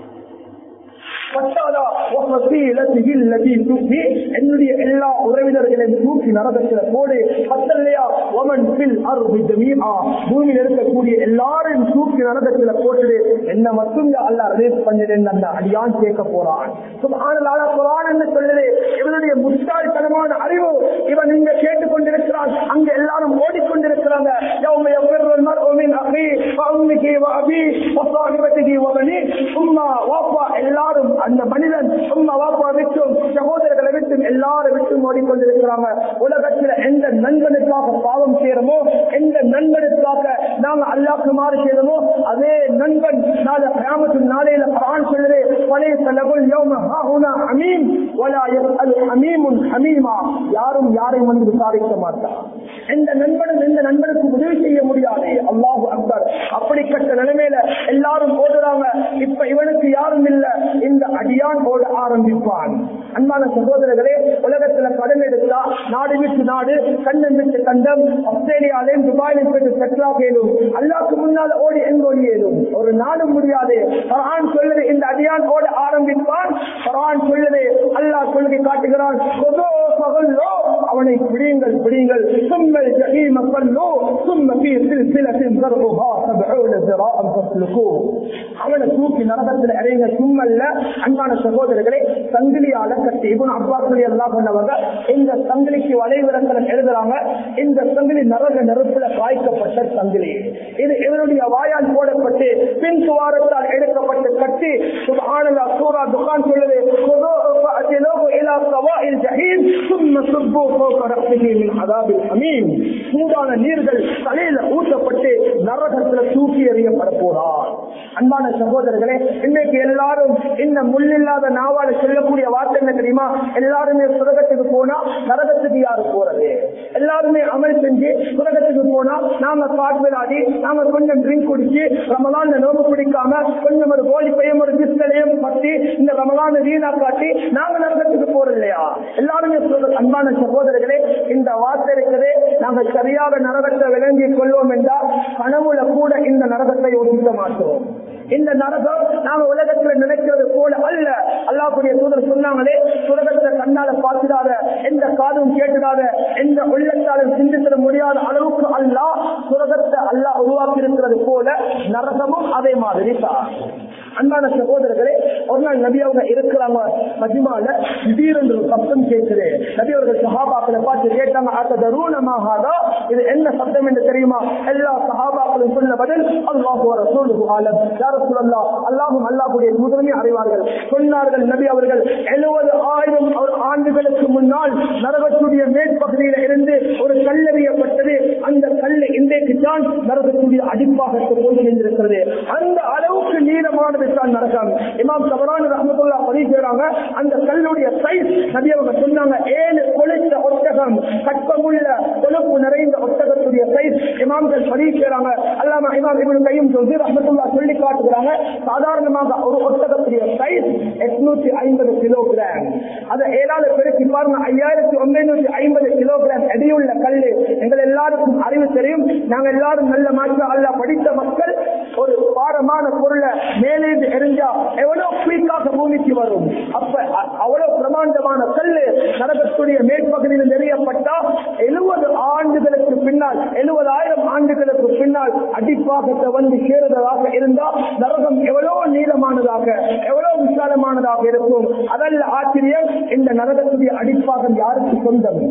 பட்டாதா வசீலத்திஹி அல்லதி தூக்கி என்னுடைய எல்லா உறவினர்களையும் தூக்கி நரகத்துல போடு பத்தல்லையா வமன் ஃபில் அர்தி ஜமீஆ பூமியில் இருக்கக்கூடிய எல்லாரையும் தூக்கி நரகத்துல போட்டுடு என்ன மட்டும் யா அல்லாஹ் ரிலீஸ் பண்ணிடுன்னு அந்த அடியான் கேட்க போறான் சுப்ஹானல்லாஹ் குர்ஆன் என்ன சொல்லுது இவனுடைய முட்டாள்தனமான அறிவு இவன் இங்க கேட்டுக்கொண்டிருக்கிறான் அங்க எல்லாரும் ஓடிக்கொண்டிருக்கிறாங்க யௌம யஃபிர்ருல் மர்உ மின் அஹி வ உம்மிஹி வ அபி வ ஸாஹிபத்திஹி வ பனி உம்மா வாப்பா எல்லாரும் அந்த மனிதன் உம்மா வாப்பா விட்டும் சகோதரர்களை விட்டும் எல்லாரும் விட்டும் ஓடிக்கொண்டிருக்கிறாங்க உலகத்தில் எந்த நண்பனுக்காக பாவம் செய்யறோமோ எந்த நண்பனுக்காக நாங்க அல்லாக்கு மாறு செய்யறோமோ அதே நண்பன் நாளை கிராமத்தின் நாளையில குரான் சொல்லுது பழைய செலவுள் யோம ஹாஹுனா அமீம் வலா யஸ்அல் ஹமீமுன் ஹமீமா யாரும் யாரையும் வந்து விசாரிக்க மாட்டார் எந்த நண்பனும் எந்த நண்பனுக்கு உதவி செய்ய முடியாது அல்லாஹு அக்பர் அப்படிப்பட்ட நிலைமையில எல்லாரும் ஓடுறாங்க இப்ப இவனுக்கு யாரும் இல்ல இந்த அடியான் ஓட ஆரம்பிப்பான் அன்பான சகோதரர்களே உலகத்துல கடன் எடுத்தா நாடு விட்டு நாடு கண்டம் விட்டு கண்டம் ஆஸ்திரேலியாலையும் துபாயிலும் போயிட்டு செட்டில் ஆகலும் அல்லாக்கு முன்னால் ஓடி எங்க ஒழியலும் ஒரு நாடு முடியாது குரான் சொல்லுது இந்த அடியான் ஓட ஆரம்பிப்பான் குரான் சொல்லுது அல்லாஹ் சொல்லி காட்டுகிறான் கொதோ பகல்லோ அவனை பிடியுங்கள் பிடியுங்கள் சும்மல் ஜஹீம பல்லோ சும்ம ஃபீ சில்சிலத்தின் தர்உஹா சப்ஊன ذراعا فاسلكوه அவனை தூக்கி நரகத்தில் இறங்க சும்மல்ல அன்பான சகோதரர்களே சங்கிலியால கட்டி இவன் அப்பாக்களி எல்லாம் பண்ணவங்க இந்த சங்கிலிக்கு வலைவிறக்கலம் எழுதுறாங்க இந்த சங்கிலி நரக நெருப்புல காய்க்கப்பட்ட சங்கிலி இது இவனுடைய வாயால் போடப்பட்டு பின் சுவாரத்தால் எடுக்கப்பட்டு கட்டி சுபானலா சூரா துகான் சொல்லுது خذوه فأتلوه إلى سواء الجحيم ثم صبوا فوق رأسه من عذاب الحميم சூடான நீர்கள் தலையில ஊற்றப்பட்டு நரகத்துல தூக்கி எறியப்பட போறார் அன்பான சகோதரர்களே இன்னைக்கு எல்லாரும் இந்த முள்ளில்லாத நாவால சொல்லக்கூடிய வார்த்தை என்ன தெரியுமா எல்லாருமே சுரகத்துக்கு போனா நரகத்துக்கு யாரு போறது எல்லாருமே அமல் செஞ்சு சுரகத்துக்கு போனா நாம காட்விலாடி நாம கொஞ்சம் ட்ரிங்க் குடிச்சு ரமலான் நோம்பு பிடிக்காம கொஞ்சம் ஒரு கோழி பையம் ஒரு பிஸ்கலையும் பத்தி இந்த ரமலான் வீணா காட்டி நாங்க நரகத்துக்கு போறது இல்லையா எல்லாருமே சொல்ற அன்பான சகோதரர்களே இந்த வார்த்தை இருக்கிறதே நாங்க சரியாக நரகத்தை விளங்கி கொள்வோம் என்றால் கனவுல கூட இந்த நரகத்தை யோசிக்க மாட்டோம் இந்த நரகம் நாம உலகத்துல நினைக்கிறது போல அல்ல அல்லாஹ்வுடைய தூதர் சொன்னாங்களே சுரகத்தை கண்ணால பார்த்துடாத எந்த காதும் கேட்டுடாத எந்த உள்ளத்தாலும் சிந்தித்திட முடியாத அளவுக்கு அல்லாஹ் சுரகத்தை அல்லாஹ் உருவாக்கி இருக்கிறது போல நரகமும் அதே மாதிரி தான் அன்பான சகோதரர்களே ஒரு நாள் நபி அவங்க இருக்கிறாங்க மஜிமால திடீரென்று ஒரு சப்தம் கேட்குது நபி அவர்கள் சஹாபாக்களை பார்த்து கேட்டாங்க அத்த தருணமாகாதா இது என்ன சப்தம் என்று தெரியுமா எல்லா சஹாபாக்களும் சொன்ன பதில் அல்லாஹு ரசூலுஹு ஆலம் யா ரசூலல்லாஹ் அல்லாஹும் அல்லாஹ்வுடைய தூதருமே அறிவார்கள் சொன்னார்கள் நபி அவர்கள் 70 ஆயிரம் ஆண்டுகளுக்கு முன்னால் நரகத்துடைய மேற்பகுதியில இருந்து ஒரு கல்லறியப்பட்டது அந்த கல் இன்றைக்கு தான் நரகத்துடைய அடிப்பாகத்து போய் சேர்ந்திருக்கிறது அந்த அளவுக்கு நீளமானது தான் நரகம் இமாம் சபரான் ரஹமத்துல்லா பதிவு செய்றாங்க அந்த கல்லுடைய சைஸ் நபி அவங்க சொன்னாங்க ஏழு கொலைத்த ஒட்டகம் கற்பமுள்ள கொழுப்பு நிறைந்த ஒட்டகத்துடைய சைஸ் இமாம்கள் பதிவு செய்றாங்க அல்லாம இமாம் இவனு கையும் சொல்லி ரஹமத்துல்லா சொல்லி காட்டுகிறாங்க சாதாரணமாக ஒரு ஒட்டகத்துடைய சைஸ் எட்நூத்தி ஐம்பது கிலோகிராம் அதை ஏழாவது பெருக்கி பாருங்க ஐயாயிரத்தி ஒன்பது ஐம்பது கிலோகிராம் எடையுள்ள கல்லு எங்கள் எல்லாருக்கும் அறிவு தெரியும் நாங்க எல்லாரும் நல்ல மாற்ற அல்ல படித்த மக்கள் ஒரு பாரமான பொருளை மேலே எரிஞ்சா எவ்வளவு குயிக்காக பூமிக்கு வரும் அப்ப அ- அவ்வளவு பிரமாண்டமான கல்லு நரகத்துடைய மேற்பகுதியில் நெறியப்பட்டா எழுபது ஆண்டுகளுக்கு பின்னால் எழுபதாயிரம் ஆண்டுகளுக்கு பின்னால் அடிப்பாகத்தை வந்து சேருவதாக இருந்தா நரகம் எவ்வளவு நீளமானதாக எவ்வளவு விசாலமானதாக இருக்கும் அதல்ல ஆச்சரியம் இந்த நரகத்துடைய அடிப்பாகம் யாருக்கு சொந்தம்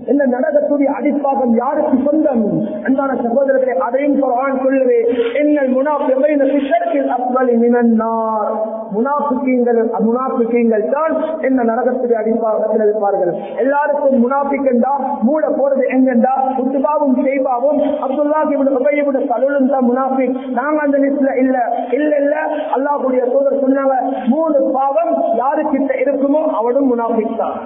இந்த நரகத்துடைய அடிப்பாகம் யாருக்கு சொந்தம் அன்பான சகோதரர்களே அதையும் குரான் சொல்லுவே என்னல் முனாஃபிகைன ஃபிஷர்கில் அஃபலி மினன் நார் முனாஃபிகீங்கள் முனாஃபிகீங்கள் தான் என்ன நரகத்துடைய அடிப்பாகத்தில் இருப்பார்கள் எல்லாருக்கும் முனாஃபிகண்டா மூட போறது எங்கண்டா உத்துபாவும் செய்பாவும் அப்துல்லாஹ் இப்னு உபய் இப்னு சலூலும் தான் முனாஃபிக் நாங்க அந்த லிஸ்ட்ல இல்ல இல்ல இல்ல அல்லாஹ்வுடைய தூதர் சொன்னாங்க மூணு பாவம் யாருக்கிட்ட இருக்குமோ அவனும் முனாஃபிக் தான்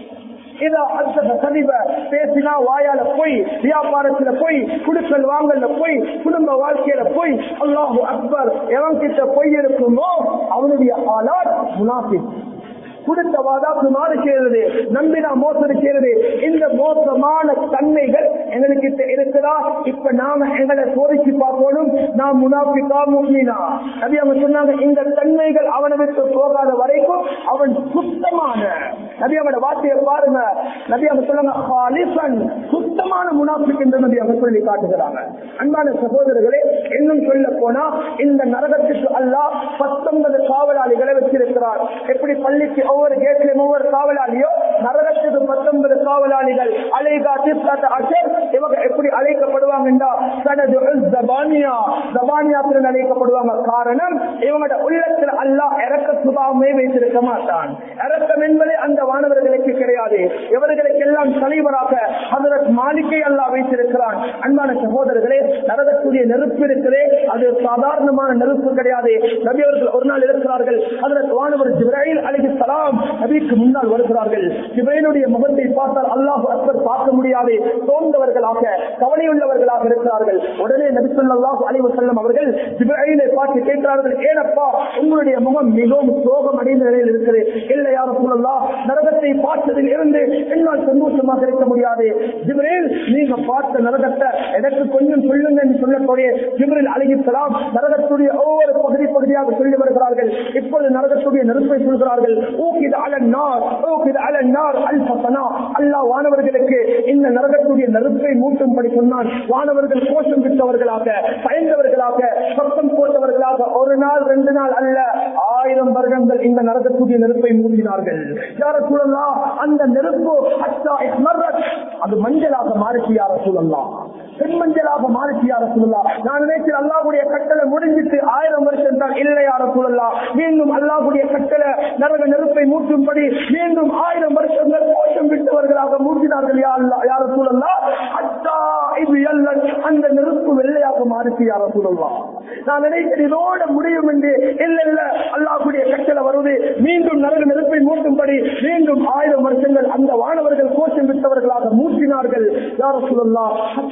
இதா அத்தக கதிப பேசினா வாயால போய் வியாபாரத்துல போய் குடுக்கல் வாங்கல போய் குடும்ப வாழ்க்கையில போய் அல்லாஹு அக்பர் எவன் கிட்ட பொய் இருக்குமோ அவனுடைய ஆளால் முனாஃபிக் கொடுத்த வாதாக்கு மாறு செய்யறது நம்பினா மோசடி செய்யறது இந்த மோசமான தன்மைகள் எங்களுக்கு இருக்குதா இப்ப நாம எங்களை சோதிச்சு பார்க்கணும் நாம் முனாபிக்கா முக்மினா நபி அவங்க சொன்னாங்க இந்த தன்மைகள் அவனை விட்டு போகாத வரைக்கும் அவன் சுத்தமான நபி அவனோட வார்த்தையை பாருங்க நபி அவங்க சொல்லுங்க ஹாலிஃபன் சுத்தமான முனாபிக் என்று நபி அவங்க சொல்லி காட்டுகிறாங்க அன்பான சகோதரர்களே இன்னும் சொல்ல போனா இந்த நரகத்துக்கு அல்லாஹ் பத்தொன்பது காவலாளிகளை வச்சிருக்கிறார் எப்படி பள்ளிக்கு ஒவ்வொரு கேட்லையும் ஒவ்வொரு காவலாளியோ நரகத்துக்கு பத்தொன்பது காவலாளிகள் அலைகா திப்காத்த அசர் இவங்க எப்படி அழைக்கப்படுவாங்கன்றா சனது ஜபானியா ஜபானியா திறன் அழைக்கப்படுவாங்க காரணம் இவங்களோட உள்ளத்துல அல்லாஹ் இறக்க சுபாவமே வைத்திருக்க மாட்டான் இறக்கம் என்பது அந்த வானவர்களுக்கு கிடையாது இவர்களுக்கெல்லாம் தலைவராக ஹதரத் மாலிக்கை அல்லாஹ் வைத்திருக்கிறான் அன்பான சகோதரர்களே நரகத்துடைய நெருப்பு இருக்கிறே அது சாதாரணமான நெருப்பு கிடையாது நபி அவர்கள் ஒரு நாள் இருக்கிறார்கள் ஹதரத் வானவர் ஜிப்ராயில் அலிஹி சலாம் நபிக்கு முன்னால் வருகிறார்கள் ஜிப்ரையினுடைய முகத்தை பார்த்தால் அல்லாஹ் அக்பர் பார்க்க முடியாது சோர்ந்தவர்களாக கவலையுள்ளவர்களாக இருக்கிறார்கள் உடனே நபி ஸல்லல்லாஹு அலைஹி வஸல்லம் அவர்கள் ஜிப்ரையிலை பார்த்து கேட்கிறார்கள் ஏனப்பா உங்களுடைய முகம் மிகவும் சோகம் அடைந்த நிலையில் இருக்கிறது இல்லை யார் சொல்லலாம் நரகத்தை பார்த்ததில் இருந்து என்னால் சந்தோஷமாக இருக்க முடியாது ஜிப்ரேல் நீங்க பார்த்த நரகத்தை எனக்கு கொஞ்சம் சொல்லுங்க என்று சொல்லக்கூடிய ஜிப்ரில் அலிஹிஸ்லாம் நரகத்துடைய ஒவ்வொரு பகுதி பகுதியாக சொல்லி வருகிறார்கள் இப்பொழுது நரகத்துடைய நெருப்பை சொல்கிறார்கள் ஊக்கிது அலன்னார் ஊக்கிது அலன்னார் அல் ஃபசனா அல்லாஹ் வானவர்களுக்கு இந்த நரகத்துடைய நெருப்பை மூட்டும்படி சொன்னான் வானவர்கள் கோஷம் விட்டவர்களாக பயந்தவர்களாக சத்தம் போட்டவர்களாக ஒரு நாள் ரெண்டு நாள் அல்ல ஆயிரம் வருடங்கள் இந்த நரகத்துடைய நெருப்பை மூட்டினார்கள் யார சூழலாம் அந்த நெருப்பு அச்சா இஸ்மர்ரத், அது மஞ்சளாக மாறிச்சு யார சூழலாம் செம்மஞ்சளாக மாறிச்சு யார சூழலாம் நான் நினைக்கிறேன் அல்லாஹ்வுடைய கட்டளை முடிஞ்சிட்டு ஆயிரம் வருஷம் தான் இல்லை யார சூழலாம் மீண்டும் அல்லாஹ்வுடைய கட்டளை நரக நெருப்பை மூட்டும்படி மீண்டும் ஆயிரம் வருஷங்கள் கோஷம் விட்டவர்களாக மூட்டினார்கள் யா அல்லாஹ் யார சூழலாம் அச்சா இது எல்லாம் அந்த நெருப்பு வெள்ளையாக மாறிச்சு யார சூழலாம் நான் நினைக்கிறேன் இதோட முடியும் என்று இல்ல இல்ல அல்லாஹ்வுடைய கட்டளை வருவது மீண்டும் நரக நெருப்பை மூட்டும்படி மீண்டும் ஆயிரம் வருஷங்கள் அந்த வானவர்கள் கோஷம் விட்டவர்களாக மூட்டினார்கள் யார சொல்லலாம்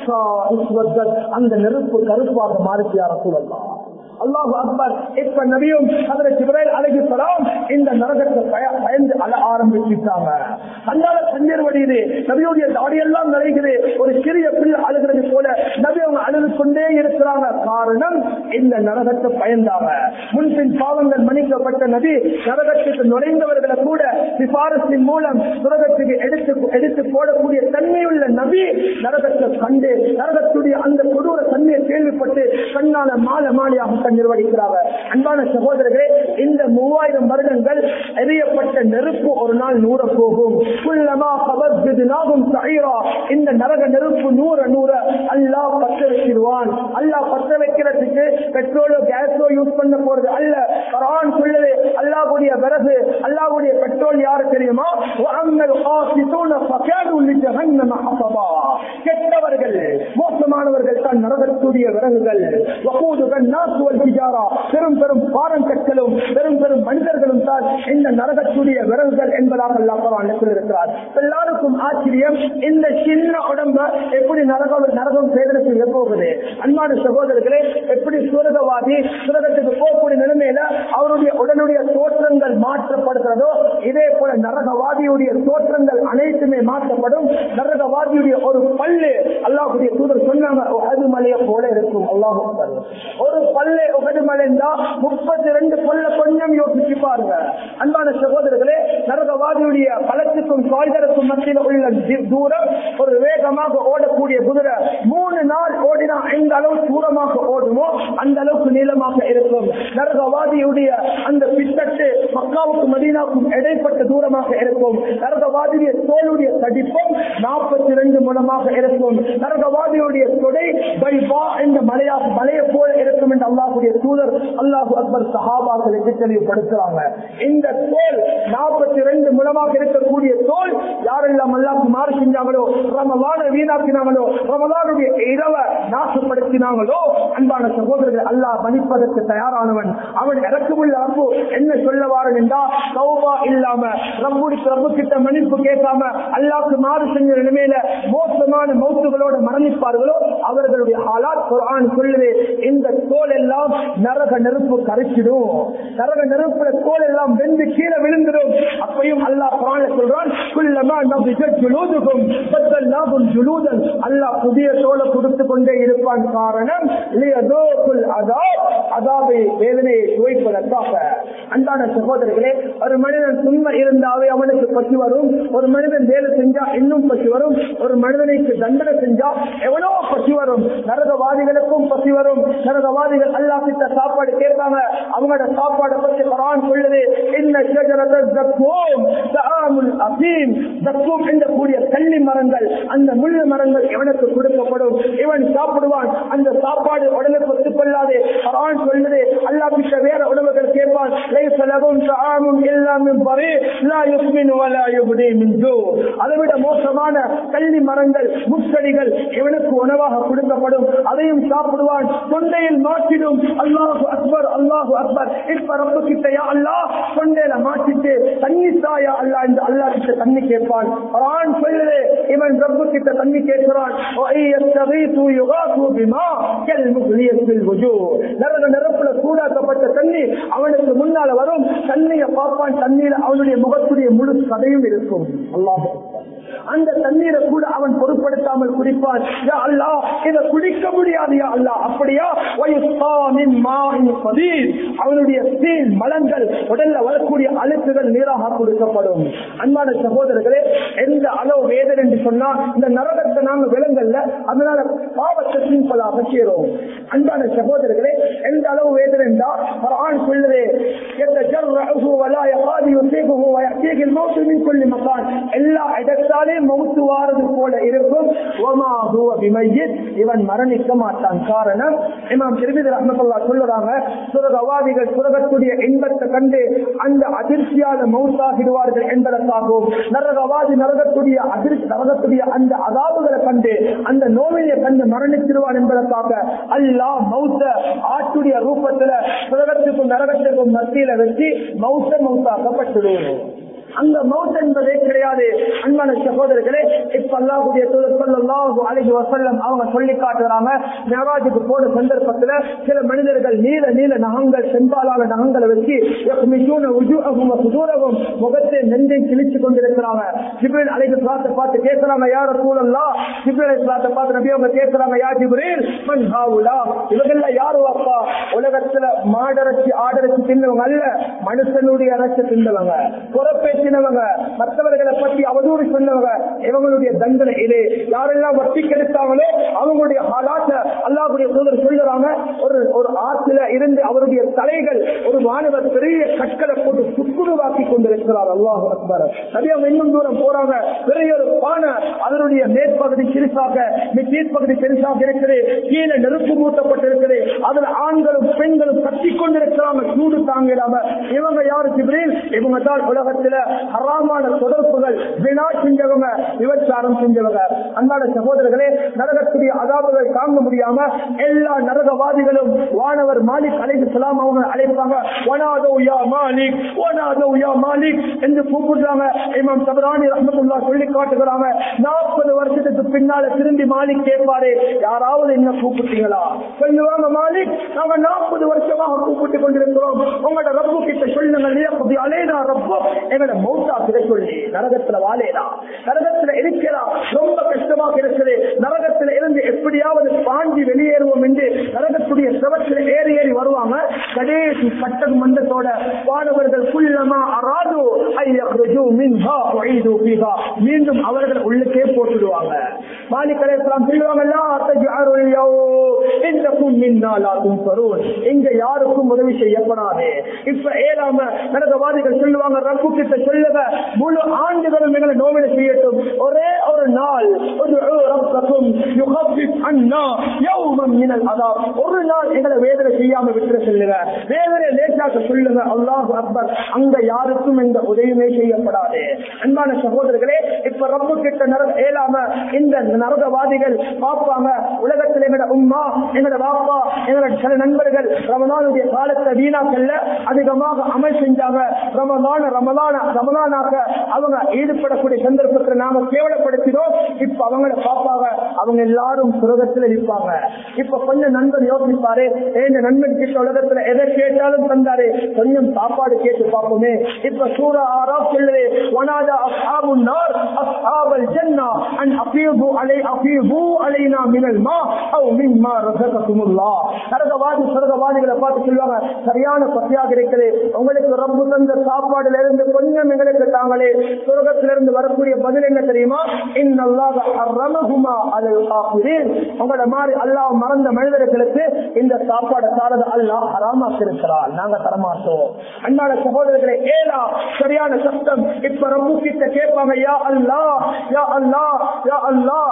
அந்த நெருப்பு கருப்பாக மாறிச்சு யார சொல்லலாம் அல்லாஹு அக்பர் இப்ப நபியும் அதுல ஜிப்ரைல் அலைஹிஸ்ஸலாம் இந்த நரகத்தை பய- பயந்து அழ ஆரம்பிச்சுட்டாங்க அந்தால கண்ணீர் வடியுது நபியுடைய தாடியெல்லாம் நிறைகுது ஒரு சிறிய பிள்ளை அழுகிறது போல நபி அவங்க அழுது கொண்டே இருக்கிறாங்க காரணம் இந்த நரகத்தை பயந்தாங்க முன்பின் பாவங்கள் மன்னிக்கப்பட்ட நபி நரகத்துக்கு நுழைந்தவர்களை கூட சிபாரசின் மூலம் சுரகத்துக்கு எடுத்து எடுத்து போடக்கூடிய தன்மையுள்ள நபி நரகத்தை கண்டு நரகத்துடைய அந்த கொடூர தன்மையை கேள்விப்பட்டு கண்ணால மாலை மாலையாக கண்ணீர் வடிக்கிறாங்க அன்பான சகோதரர்களே இந்த மூவாயிரம் வருடங்கள் எரியப்பட்ட நெருப்பு ஒரு நாள் நூற போகும் குல்லமா கவர்ஜிதுனாகும் சைரா இந்த நரக நெருப்பு நூற நூற அல்லாஹ் பற்ற வச்சிருவான் அல்லாஹ் பற்ற வைக்கிறதுக்கு பெட்ரோலோ கேஸோ யூஸ் பண்ண போறது அல்ல குரான் சொல்லுது அல்லாஹ்வுடைய விறகு அல்லாஹ்வுடைய பெட்ரோல் யாரு தெரியுமா وَأَمَّا الْقَاسِطُونَ فَكَانُوا لِجَهَنَّمَ حَطَبًا கெட்டவர்கள் மோசமானவர்கள் தான் நரகத்துடைய விறகுகள் وَقُودُهَا النَّاسُ وَالْحِجَارَةُ பெரும் பெரும் பாரங்கற்களும் பெரும் பெரும் மனிதர்களும் தான் இந்த நரகத்துடைய விறகுகள் என்பதாக அல்லாஹ் குர்ஆன்ல சொல்லியிருக்கிறார் எல்லாருக்கும் ஆச்சரியம் இந்த சின்ன உடம்ப எப்படி நரகம் நரகம் வேதனை செய்ய போகுது அன்பான சகோதரர்களே எப்படி சுரகவாதி சுரகத்துக்கு போகக்கூடிய நிலைமையில அவருடைய உடனுடைய தோற்றங்கள் மாற்றப்படுகிறதோ இதே போல நரகவாதியுடைய தோற்றங்கள் அனைத்துமே மாற்றப்படும் நரகவாதியுடைய ஒரு பல்லு அல்லாஹுடைய தூதர் சொன்னாங்க அது மலையை போல இருக்கும் அல்லாஹ் ஒரு பல்லு உகது மலைந்தா முப்பத்தி ரெண்டு பல்ல கொஞ்சம் யோசிச்சு பாருங்க அன்பான சகோதரர்களே நரகவாதியுடைய பலத்துக்கும் காய்தலுக்கும் மத்தியில் உள்ள தி- தூரம் ஒரு வேகமாக ஓடக்கூடிய குதிரை மூணு நாள் ஓடினா எந்த அளவு தூரமாக ஓடுமோ அந்த அளவுக்கு நீளமாக இருக்கும் நரகவாதியுடைய அந்த பித்தட்டு மக்கள் மக்காவுக்கும் மதீனாவுக்கும் இடைப்பட்ட தூரமாக இருக்கும் நரகவாதியுடைய தோளுடைய தடிப்பும் நாற்பத்தி ரெண்டு மூலமாக இருக்கும் நரகவாதியுடைய தொடை பைபா என்ற மலையாக மலையை போல இருக்கும் என்று அல்லாஹுடைய தூதர் அல்லாஹு அக்பர் சஹாபாக்களுக்கு தெளிவுபடுத்துறாங்க இந்த தோல் நாற்பத்தி ரெண்டு மூலமாக இருக்கக்கூடிய தோல் யாரெல்லாம் அல்லாஹ் மாறு செஞ்சாங்களோ ரமலான வீணாக்கினாங்களோ ரமலானுடைய இரவை நாசப்படுத்தினாங்களோ அன்பான சகோதரர்கள் அல்லாஹ் மன்னிப்பதற்கு தயாரானவன் அவன் இறக்கமுள்ள ரப்பு என்ன சொல்லவாரன் என்றால் சௌபா இல்லாம ரப்புடி ரப்பு கிட்ட மன்னிப்பு கேட்காம அல்லாஹ்க்கு மாறு செஞ்ச நிலைமையில மோசமான மௌத்துகளோட மரணிப்பார்களோ அவர்களுடைய ஹாலாத் குர்ஆன் சொல்லுது இந்த தோல் எல்லாம் நரக நெருப்பு கரைச்சிடும் நரக நெருப்புல தோல் எல்லாம் வெந்து கீழே விழுந்துடும் அப்பையும் அல்லாஹ் குர்ஆன்ல சொல்றான் குல்லமா நபிஜத் ஜுலூதுகும் பத்தல்லாஹும் ஜுலூதன் அல்லாஹ் புதிய தோலை கொடுத்து கொண்டே இருப்பான் காரணம் லியதூகுல் அதாப் அதாபை வேதனையை சுவைப்பதற்காக அன்பான சகோதரர்களே ஒரு மனிதன் சும்மா இருந்தாவே அவனுக்கு பசி வரும் ஒரு மனிதன் வேலை செஞ்சா இன்னும் பசி வரும் ஒரு மனிதனுக்கு தண்டனை செஞ்சா எவ்வளவு பசி வரும் நரகவாதிகளுக்கும் பசி வரும் நரகவாதிகள் அல்லா கிட்ட சாப்பாடு கேட்பாங்க அவங்களோட சாப்பாடு பற்றி குரான் சொல்லுது என்ன ஷஜரத ஜக்கூம் தஆமுல் அஸீம் ஜக்கூம் என்ற கூடிய கள்ளி மரங்கள் அந்த முள்ளு மரங்கள் இவனுக்கு கொடுக்கப்படும் இவன் சாப்பிடுவான் அந்த சாப்பாடு உடலுக்கு ஒத்துக்கொள்ளாது குரான் சொல்லுது அல்லா கிட்ட வேற உணவுகள் கேட்பான் லைஸ லகும் தஆமும் இல்லா மின் பரி லா யுஸ்மின் வலா யுப்டி மின் ஜூ அதை விட மோசமான கள்ளி மரங்கள் முச்செடிகள் இவனுக்கு உணவாக கொடுக்கப்படும் அதையும் சாப்பிடுவான் தொண்டையில் மாற்றிடும் அல்லாஹு அக்பர் அல்லாஹு அக்பர் இப்ப ரப்பு கிட்டயா அல்லாஹ் தொண்டையில மாற்றிட்டு தண்ணி தாயா அல்லா இந்த அல்லா கிட்ட தண்ணி கேட்பான் குர்ஆன் சொல்லுது இவன் ரப்பு கிட்ட தண்ணி கேட்கிறான் وَإِيَسْتَغِيثُوا يُغَاثُوا بِمَاءٍ كَالْمُغْلِيِ فِي الْوُجُوهِ நரக நெருப்புல சூடாக்கப்பட்ட தண்ணி அவனுக்கு முன்னால வரும் தண்ணியை பார்ப்பான் தண்ணீர் அவனுடைய முகத்துடைய முழு கதையும் இருக்கும் அல்லாஹ் அந்த தண்ணீரை கூட அவன் பொருட்படுத்தாமல் குடிப்பான் யா அல்லாஹ் இதை குடிக்க முடியாது யா அல்லாஹ் அப்படியா வயுஸ்கா மின் மாஇன் சதீர். அவனுடைய சீல் மலங்கள் உடல்ல வரக்கூடிய அழுக்குகள் நீராக கொடுக்கப்படும் அன்பான சகோதரர்களே எந்த அளவு வேதனை என்று சொன்னா இந்த நரகத்தை நாங்க விலங்கல்ல அதனால பாவத்தை சிம்பிளாக செய்றோம் அன்பான சகோதரர்களே எந்த அளவு வேதனை என்றால் குர்ஆன் சொல்லுது يتجرعه ولا يقاد يصيبه ويأتيه الموت من كل مكان எல்லா இடத்தாலே மௌத்து வாரது போல இருக்கும் وما هو بميت இவன் மரணிக்க மாட்டான் காரணம் இமாம் திருமிதி ரஹ்மத்துல்லா சொல்லுறாங்க சுரகவாதிகள் சுரகத்துடைய இன்பத்தை கண்டு அந்த அதிர்ச்சியால மௌத்தாகிடுவார்கள் என்பதற்காகவும் நரகவாதி நரகத்துடைய அதிர்ச்சி நரகத்துடைய அந்த அதாபுகளை கண்டு அந்த நோவினை கண்டு மரணித்திருவான் என்பதற்காக அல்லாஹ் மௌத்த ஆட்டுடைய ரூபத்துல சுரகத்துக்கும் நரகத்துக்கும் மத்தியில வச்சு மௌத்த மௌத்தாக்கப்பட்டுடுவோம் அந்த மௌத் என்பதே கிடையாது அன்பான சகோதரர்களே இப்ப அல்லாஹுடைய தூதர் ஸல்லல்லாஹு அலைஹி வஸல்லம் அவங்க சொல்லி காட்டுறாங்க மெஹராஜுக்கு போன சந்தர்ப்பத்துல சில மனிதர்கள் நீல நீல நகங்கள் செம்பாலான நகங்களை வச்சு யக்மிஷூன உஜூஅஹும் வ சுதூரஹும் முகத்தை நெஞ்சை கிழிச்சு கொண்டிருக்கிறாங்க ஜிப்ரீல் அலைஹி ஸலாத்து பார்த்து கேக்குறாங்க யா ரசூலல்லாஹ் ஜிப்ரீல் அலைஹி ஸலாத்து பார்த்து நபி அவங்க கேக்குறாங்க யா ஜிப்ரீல் மன் ஹாவுலா இவங்கள யாரு அப்பா உலகத்துல மாடரச்சி ஆடரச்சி தின்னவங்க அல்ல மனுஷனுடைய அரசு தின்னவங்க புறப்பேசினவங்க மற்றவர்களை பற்றி அவதூறு சொன்னவங்க இவங்களுடைய தண்டனை இது யாரெல்லாம் வட்டி கெடுத்தாங்களோ அவங்களுடைய ஆளாட்ட அல்லாஹுடைய தூதர் சொல்லுறாங்க ஒரு ஒரு ஆற்றுல இருந்து அவருடைய தலைகள் ஒரு மாணவர் பெரிய கற்களை போட்டு சுக்குடுவாக்கி கொண்டிருக்கிறார் அல்லாஹு அக்பர் நபி அவங்க இன்னும் தூரம் போறாங்க பெரிய ஒரு பானை அதனுடைய மேற்பகுதி சிறுசாக கீழ்ப்பகுதி பெருசாக இருக்குது கீழே நெருப்பு மூட்டப்பட்டிருக்கிறது அதுல ஆண்களும் பெண்களும் கத்தி கொண்டிருக்கிறாங்க சூடு தாங்கிடாம இவங்க யாரு ஜிப்ரீல் இவங்க தான் உலகத்துல ஹராமான தொடர்புகள் வினா செஞ்சவங்க விபச்சாரம் செஞ்சவங்க அன்பான சகோதரர்களே நரகத்துடைய அதாபுகள் தாங்க முடியாம எல்லா நரகவாதிகளும் வானவர் மாலிக் அலைஹி சலாம் அவங்க அழைப்பாங்க வனாதோ யா மாலிக் வனாதோ யா மாலிக் என்று கூப்பிடுறாங்க இமாம் சபரானி ரஹ்மத்துல்லா சொல்லி காட்டுகிறாங்க நாற்பது வருஷத்துக்கு பின்னால திரும்பி மாலிக் கேட்பாரு யாராவது என்ன கூப்பிட்டீங்களா சொல்லுவாங்க மாலிக் நாங்க நாற்பது வருஷமாக கூப்பிட்டு கொண்டிருக்கிறோம் உங்களோட ரப்பு கிட்ட சொல்லுங்க நீ அலேனா ரப்போ எங்களோட மௌத்தா கிட்ட சொல்லி நரகத்துல வாழேடா நரகத்துல இருக்கிறா ரொம்ப கஷ்டமாக இருக்குது நரகத்துல இருந்து எப்படியாவது பாஞ்சி வெளியேறுவோம் என்று நரகத்துடைய சிவத்தில் ஏறி ஏறி வருவாங்க கடைசி கட்டக மந்தத்தோட வானவர்கள் குள்ளமா அராது ஐயக்ருஜு மின்ஹா உஈது ஃபீஹா மீண்டும் அவர்கள் உள்ளுக்கே போட்டுடுவாங்க மாலிக் அலைஹிஸ்ஸலாம் சொல்லுவாங்க லா தஜ்அலுல் யௌம் இன்னக்கும் மின்னாலாக்கும் பருவன் இங்க யாருக்கும் உதவி செய்யப்படாது இப்ப ஏழாம நரகவாதிகள் சொல்லுவாங்க ரப்பு கிட்ட சொல்லுங்க முழு ஆண்டுகளும் எங்களை நோவினை செய்யட்டும் ஒரே ஒரு நாள் ஒரு ரப்பக்கும் யுகப்பித் அண்ணா யௌமம் மினல் அதாப் ஒரு நாள் எங்களை வேதனை செய்யாம விட்டுற சொல்லுங்க வேதனை லேட்டாக்க சொல்லுங்க அல்லாஹ் அக்பர் அங்க யாருக்கும் எந்த உதவியுமே செய்யப்படாது அன்பான சகோதரர்களே இப்ப ரப்பு கிட்ட நரக ஏழாம இந்த நரகவாதிகள் பார்ப்பாங்க உலகத்தில் எங்கட உம்மா எங்கட பாப்பா எங்களோட சில நண்பர்கள் ரமலானுடைய காலத்தை வீணாக்கல்ல அதிகமாக அமல் செஞ்சாங்க ரமலான ரமலான ரமலானாக்க அவங்க ஈடுபடக்கூடிய சந்தர்ப்பத்தில் நாம கேவலப்படுத்தினோம் இப்ப அவங்கள பார்ப்பாங்க அவங்க எல்லாரும் சுரகத்தில் இருப்பாங்க இப்ப கொஞ்சம் நண்பர் யோசிப்பாரு "ஏய், இந்த நண்பன் கிட்ட உலகத்துல எதை கேட்டாலும் தந்தாரு கொஞ்சம் சாப்பாடு கேட்டு பார்ப்போமே இப்ப சூரா ஆரா சொல்லுது வனாதா அஸ்ஹாபுன் நார் அஸ்ஹாபல் ஜன்னா அன் அஃபீது அலை அஃபீது அலைனா மினல் மா அவ் மிம்மா ரஸககுமுல்லாஹ் நரகவாதி சொர்க்கவாதிகளை பார்த்து சொல்லுவாங்க சரியான பசியாக இருக்குது உங்களுக்கு ரப்பு தந்த சாப்பாடுல இருந்து கொஞ்சம் எங்களுக்கு தாங்களே சொர்க்கத்திலிருந்து வரக்கூடிய பதில் என்ன தெரியுமா இன்னல்லாஹ ஹர்ரமஹுமா அலல் காஃபிரீன் உங்களோட மாதிரி அல்லாஹ் மறந்த மனிதர்களுக்கு இந்த சாப்பாடு தாரது அல்லாஹ் ஹராமாக்கி இருக்கிறார் நாங்க தரமாட்டோம் அன்பான சகோதரர்களே ஏலா சரியான சத்தம் இப்ப ரப்பு கிட்ட கேட்பாங்க யா அல்லாஹ் யா அல்லாஹ் யா அல்லாஹ்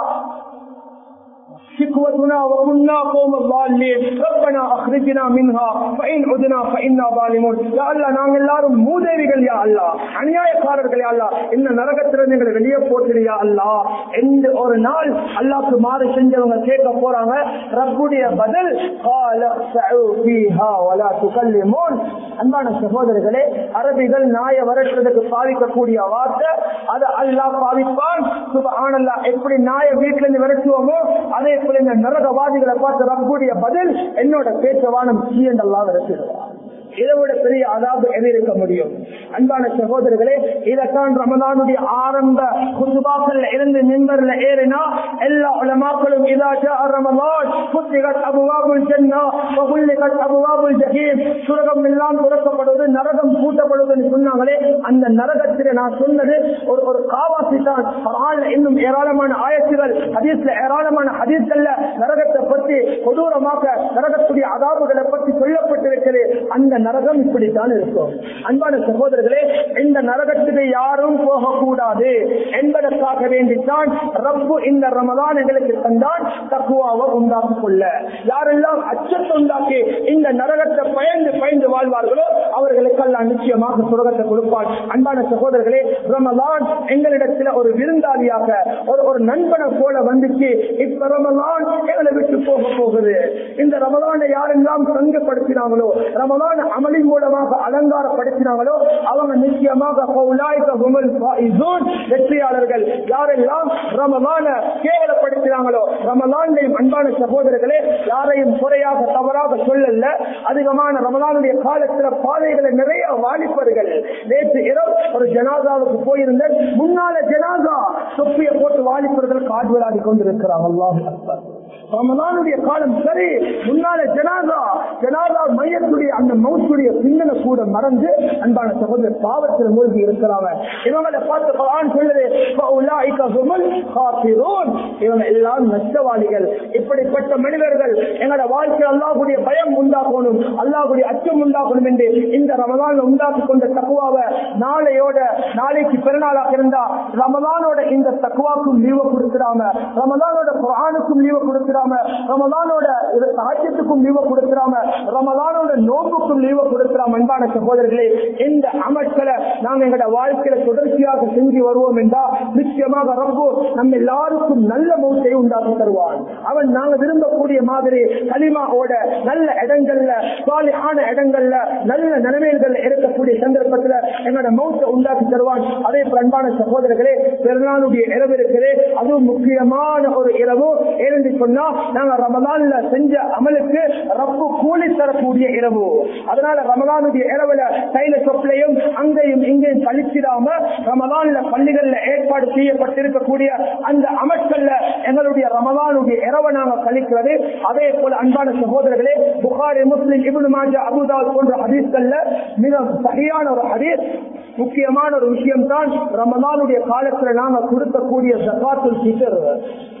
شكوتنا وكنا قوم الضالين ربنا اخرجنا منها فان عدنا فانا ظالمون يا الله நாங்க எல்லாரும் மூதேவிகள் யா அல்லாஹ் அநியாயக்காரர்கள் யா அல்லாஹ் இந்த நரகத்திலிருந்து எங்களை வெளியே போட்டுடு யா அல்லாஹ் எந்த ஒரு நாள் அல்லாஹ்க்கு மாறு செஞ்சவங்க கேட்க போறாங்க ரப்புடைய பதில் قال سعوا فيها ولا تكلمون அன்பான சகோதரர்களே அரபிகள் நாய வரட்டுறதுக்கு பாவிக்கக்கூடிய வார்த்தை அது அல்லாஹ் பாவிப்பான் சுபஹானல்லாஹ் எப்படி நாய வீட்டுல இருந்து விரட்டுவோமோ அதே போல இந்த நரகவாதிகளை பார்த்து ரப்புடைய பதில் என்னோட பேச்சவானம் சீண்டெல்லாம் விரட்டிடுவான் இதை விட பெரிய அதாவது எது இருக்க முடியும் அன்பான சகோதரர்களே இதைத்தான் ரமதானுடைய ஆரம்ப குத்துபாக்கள் இருந்து மின்பர்ல ஏறினா எல்லா உலமாக்களும் இதாச்சா ரமலான் குத்திகத் அபுவாபுல் ஜன்னா வகுல்லிகத் அபுவாபுல் ஜஹீம் சுரகம் எல்லாம் துறக்கப்படுவது நரகம் கூட்டப்படுவதுன்னு சொன்னாங்களே அந்த நரகத்திலே நான் சொன்னது ஒரு ஒரு காவாசி தான் குர்ஆன்ல இன்னும் ஏராளமான ஆயத்துகள் ஹதீஸ்ல ஏராளமான ஹதீஸ்கள்ல நரகத்தை பற்றி கொடூரமாக நரகத்துடைய அதாபுகளை பற்றி சொல்லப்பட்டிருக்கிறது அந்த நரகம் இப்படித்தான் இருக்கும் அன்பான சகோதரர்களே இந்த நரகத்துக்கு யாரும் போகக்கூடாது என்பதற்காக வேண்டித்தான் ரப்பு இந்த ரமதான் எங்களுக்கு தந்தான் தக்குவாவை உண்டாக்கிக் கொள்ள யாரெல்லாம் அச்சத்தை உண்டாக்கி இந்த நரகத்தை பயந்து பயந்து வாழ்வார்களோ அவர்களுக்கெல்லாம் நிச்சயமாக சுரகத்தை கொடுப்பான் அன்பான சகோதரர்களே ரமலான் எங்களிடத்தில் ஒரு விருந்தாளியாக ஒரு ஒரு நண்பனை போல வந்துச்சு இப்ப ரமலான் எங்களை விட்டு போக போகுது இந்த ரமலானை யாரெல்லாம் சங்கப்படுத்தினாங்களோ ரமலான் அமலின் மூலமாக அலங்காரப்படுத்தினாங்களோ அவங்க நிச்சயமாக பௌலாயிக ஹுமல் ஃபாயிசூன் வெற்றியாளர்கள் யாரெல்லாம் ரமலான கேவலப்படுத்தினாங்களோ ரமலான்லையும் அன்பான சகோதரர்களே யாரையும் குறையாக தவறாக சொல்லல அதிகமான ரமலானுடைய காலத்துல பாதைகளை நிறைய வாலிப்பர்கள் நேற்று இரவு ஒரு ஜனாதாவுக்கு போயிருந்தேன் முன்னால ஜனாதா தொப்பியை போட்டு வாலிப்பர்கள் காடு விளையாடி கொண்டிருக்கிறாங்க அல்லாஹ் அக்பர் ரமலானுடைய காலம் சரி முன்னால ஜனாதா ஜனாதா மையத்துடைய அந்த மௌத்துடைய சிந்தனை கூட மறந்து அன்பான சகோதரர் பாவத்தில் மூழ்கி இருக்கிறாங்க இவங்களை பார்த்து குர்ஆன் சொல்லுது "ஃபஉலாயிக ஹுமுல் காஃபிரூன்." இவங்க எல்லாம் நஷ்டவாளிகள் இப்படிப்பட்ட மனிதர்கள் எங்களோட வாழ்க்கை அல்லாஹ்வுடைய பயம் உண்டாகணும் அல்லாஹ்வுடைய அச்சம் உண்டாகணும் என்று இந்த ரமலான் உண்டாக்கி கொண்ட தக்குவாவை நாளையோட நாளைக்கு பெருநாளாக இருந்தா ரமலானோட இந்த தக்குவாக்கும் லீவை கொடுத்துடாம ரமலானோட குரானுக்கும் லீவை கொடுத்துடாம ரமலானோட சாட்சியத்துக்கும் லீவை கொடுத்துடாம ரமலானோட நோம்புக்கும் லீவை கொடுத்துடாம அன்பான சகோதரர்களே இந்த அமட்களை நாங்க எங்களோட வாழ்க்கையில தொடர்ச்சியாக செஞ்சு வருவோம் என்றா நிச்சயமாக ரப்போ நம்ம எல்லாருக்கும் நல்ல மௌத்தை உண்டாக்கி தருவான் அவன் நாங்க விரும்பக்கூடிய மாதிரி களிமாவோட நல்ல இடங்கள்ல சாலிஹான இடங்கள்ல நல்ல நிலைமைகள் இருக்கக்கூடிய சந்தர்ப்பத்துல எங்களோட மௌத்தை உண்டாக்கி தருவான் அதே போல அன்பான சகோதரர்களே பெருநாளுடைய இரவு இருக்குது அதுவும் முக்கியமான ஒரு இரவு ஏனென்று சொன்னா நாங்க ரமலான்ல செஞ்ச அமலுக்கு ரப்பு கூலி தரக்கூடிய இரவு அதனால ரமலானுடைய இரவுல தைல சொப்பிலையும் அங்கேயும் இங்கேயும் கழிச்சிடாம ரமலான்ல பள்ளிகள்ல ஏற்பாடு செய்யப்பட்டிருக்கக்கூடிய அந்த அமட்கள்ல எங்களுடைய ரமலானுடைய இரவை நாங்க கழிக்கிறது அதே போல அன்பான சகோதரர்களே புகாரி முஸ்லிம் இபுன் மாஜா அபுதால் போன்ற ஹதீஸ்கள்ல மிக சரியான ஒரு ஹதீஸ் முக்கியமான ஒரு விஷயம் தான் ரமலானுடைய காலத்துல நாங்க கொடுக்கக்கூடிய ஜகாத்துல் ஃபித்ர்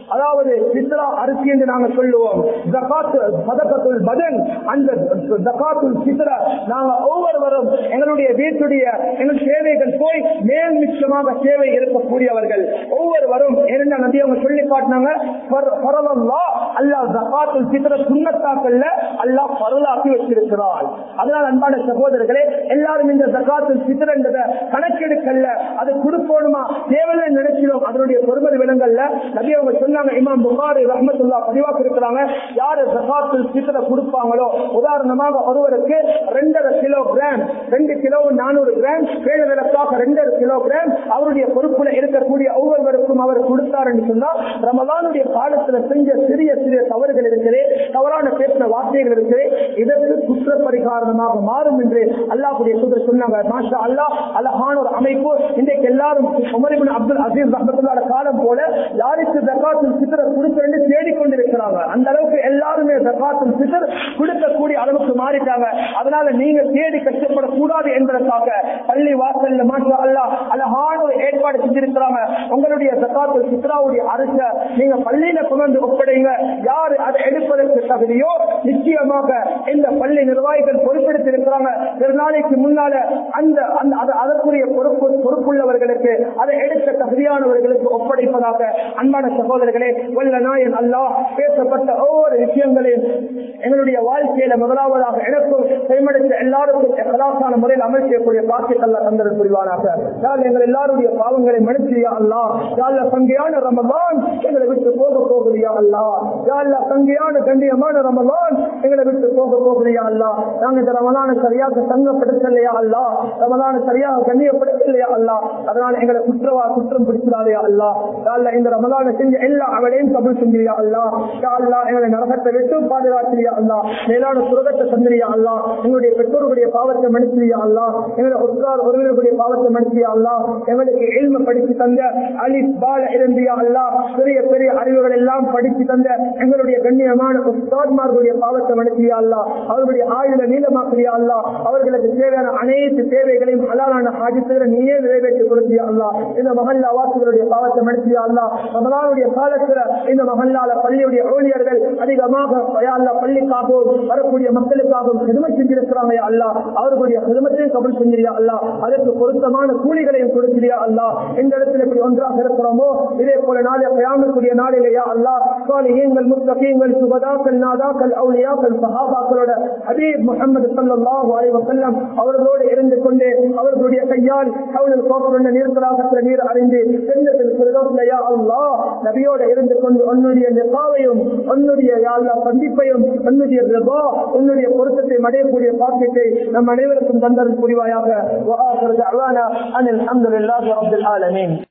அதாவது சித்ரா அரிசி என்று நாங்கள் சொல்லுவோம் ஜகாத்து சதகத்துல் பதன் அந்த ஜகாத்துல் சித்ரா நாங்க ஒவ்வொருவரும் எங்களுடைய வீட்டுடைய எங்கள் சேவைகள் போய் மேல் மிச்சமாக சேவை இருக்கக்கூடியவர்கள் ஒவ்வொருவரும் என்ன நபி அவங்க சொல்லி காட்டினாங்க பர- பரவல்லா அல்லாஹ் ஜகாத்துல் சித்ர சுண்ணத்தாக்கல்ல அல்லாஹ் பரவலாக்கி வச்சிருக்கிறார் அதனால் அன்பான சகோதரர்களே எல்லாரும் இந்த ஜகாத்துல் சித்ர என்றதை கணக்கெடுக்கல்ல அது கொடுக்கணுமா தேவையை நினைச்சிடும் அதனுடைய பொறுமதி விலங்கல்ல நபி அவங்க சொன்னாங்க இமாம் புகாரி ரஹமத்துல்லா பதிவாக இருக்கிறாங்க யாரு ஜகாத்துல் சித்ர கொடுப்பாங்களோ உதாரணமாக ஒருவருக்கு ரெண்டரை கிலோ கிராம் ரெண்டு கிலோ நானூறு கிராம் பேணுதலுக்காக ரெண்டரை கிலோ கிராம் அவருடைய பொறுப்புல இருக்கக்கூடிய ஒவ்வொருவருக்கும் அவர் கொடுத்தார் என்று சொன்னால் ரமலானுடைய காலத்துல செஞ்ச சிறிய சிறிய தவறுகள் இருக்கிறே தவறான பேசின வார்த்தைகள் இருக்கிறே இதற்கு குற்ற பரிகாரணமாக மாறும் என்று அல்லாஹுடைய தூதர் சொன்னாங்க மாஷா அல்லாஹ் அழகான ஒரு அமைப்பு இன்றைக்கு எல்லாரும் உமரிபின் அப்துல் அசீஸ் ரஹமத்துல்லாட காலம் போல யாருக்கு ஜக்காத்துல் சித்தர கொடுக்க என்று தேடிக்கொண்டிருக்கிறாங்க அந்த அளவுக்கு எல்லாருமே ஜக்காத்துல் சித்தர் கொடுக்கக்கூடிய அளவுக்கு மாறிட்டாங்க அதனால நீங்க தேடி கஷ்டப்படக்கூடாது என்பதற்காக பள்ளி வாசல்ல மாஷா அல்லாஹ் அழகான ஒரு ஏற்பாடு செஞ்சிருக்கிறாங்க உங்களுடைய ஜக்காத்துல் சித்ராவுடைய அரச நீங்க பள்ளியில கொண்டு ஒப்படைங்க யாரு அதை எடுப்பதற்கு தகுதியோ நிச்சயமாக இந்த பள்ளி நிர்வாகிகள் பொறுப்பெடுத்திருக்கிறாங்க திருநாளைக்கு முன்னால அந்த அந்த அது- அதற்குரிய பொறுப்பு பொறுப்புள்ளவர்களுக்கு அதை எடுக்க தகுதியானவர்களுக்கு ஒப்படைப்பதாக அன்பான சகோதரர்களே வல்ல நாயன் அல்லாஹ் பேசப்பட்ட ஒவ்வொரு விஷயங்களையும் எங்களுடைய வாழ்க்கையில முதலாவதாக எனக்கும் செய்மடைத்த எல்லாருக்கும் கலாசான முறையில் அமல் செய்யக்கூடிய பாக்கியத்தல்ல தந்தது புரிவானாக யாழ் எங்கள் எல்லாருடைய பாவங்களை மன்னிச்சியா அல்லா யாழ்ல சங்கையான ரமலான் எங்களை விட்டு போக போகுதியா அல்லா யாழ்ல சங்கையான கண்ணியமான ரமலான் எங்களை விட்டு போக போகுதியா அல்லா நாங்க இந்த ரமலான சரியாக சங்கப்படுத்தலையா அல்லா ரமலான சரியாக கண்ணியப்படுத்தலையா அல்லா அதனால எங்களை குற்றவா குற்றம் பிடிச்சிடாதயா அல்லா யாழ்ல இந்த ரமலான செஞ்ச எல்லா அவளையும் கபல் செஞ்சியா அல்லா யாழ்லா எங்களை நரகத்தை விட்டு பாதுகாத்திரியா அல்லா மேலான சுரகத்தை தந்திரியா அல்லா எங்களுடைய பெற்றோர்களுடைய பாவத்தை மன்னிச்சியா அல்லா எங்களுடைய உற்றார் உறவினர்களுடைய பாவத்தை மன்னிச்சியா அல்லா எங்களுக்கு எல்ம படிச்சு தந்த அலிஸ் பால இருந்தியா அல்லா பெரிய பெரிய அறிவுகள் எல்லாம் படிச்சு தந்த எங்களுடைய கண்ணியமான உஸ்தாத்மார்களுடைய பாவத்தை மன்னிச்சியா அல்லா அவர்களுடைய ஆயுள நீளமாக்கிறியா அல்லா அவர்களுக்கு தேவையான அனைத்து தேவைகளையும் ஹலாலான ஹாஜித்துகளை நீயே நிறைவேற்றி கொடுத்தியா அல்லா இந்த மகல்லா வாசிகளுடைய பாவத்தை மன்னிச்சியா அல்லா ரமலானுடைய காலத்துல இந்த மகல்லால பள்ளியுடைய ஊழியர்கள் அதிகமாக யா அல்லா பள்ளிக்காகவும் வரக்கூடிய மக்களுக்காகவும் பெருமை செஞ்சிருக்கிறாங்க யா அல்லா அவர்களுடைய பெருமத்தையும் கபல் செஞ்சிரியா அல்லா அதற்கு பொருத்தமான கூலிகளையும் கொடுக்கிறியா அல்லா இந்த இடத்துல இப்படி ஒன்றாக இருக்கிறோமோ இதே போல நாளை கயாமக்கூடிய நாளிலேயா அல்லா சாலிஹீன்கள் முத்தகீன்கள் சுபதாக்கள் நாதாக்கள் அவுலியாக்கள் சஹாபாக்களோட ஹபீப் முகமது ஸல்லல்லாஹு அலைஹி வஸல்லம் அவர்களோடு இருந்து கொண்டு அவர்களுடைய கையால் அவர்கள் கோபுர நீர்த்தலாகத்தில் நீர் அறிந்து சென்னத்தில் ஃபிர்தௌஸ்ல யா அல்லாஹ் நபியோட இருந்து கொண்டு உன்னுடைய நிபாவையும் உன்னுடைய யா அல்லாஹ் சந்திப்பையும் உன்னுடைய ரிபா உன்னுடைய பொருத்தத்தை அடையக்கூடிய பாக்கியத்தை நம் அனைவருக்கும் தந்தல் புரிவாயாக وآخر دعوانا أن الحمد لله رب العالمين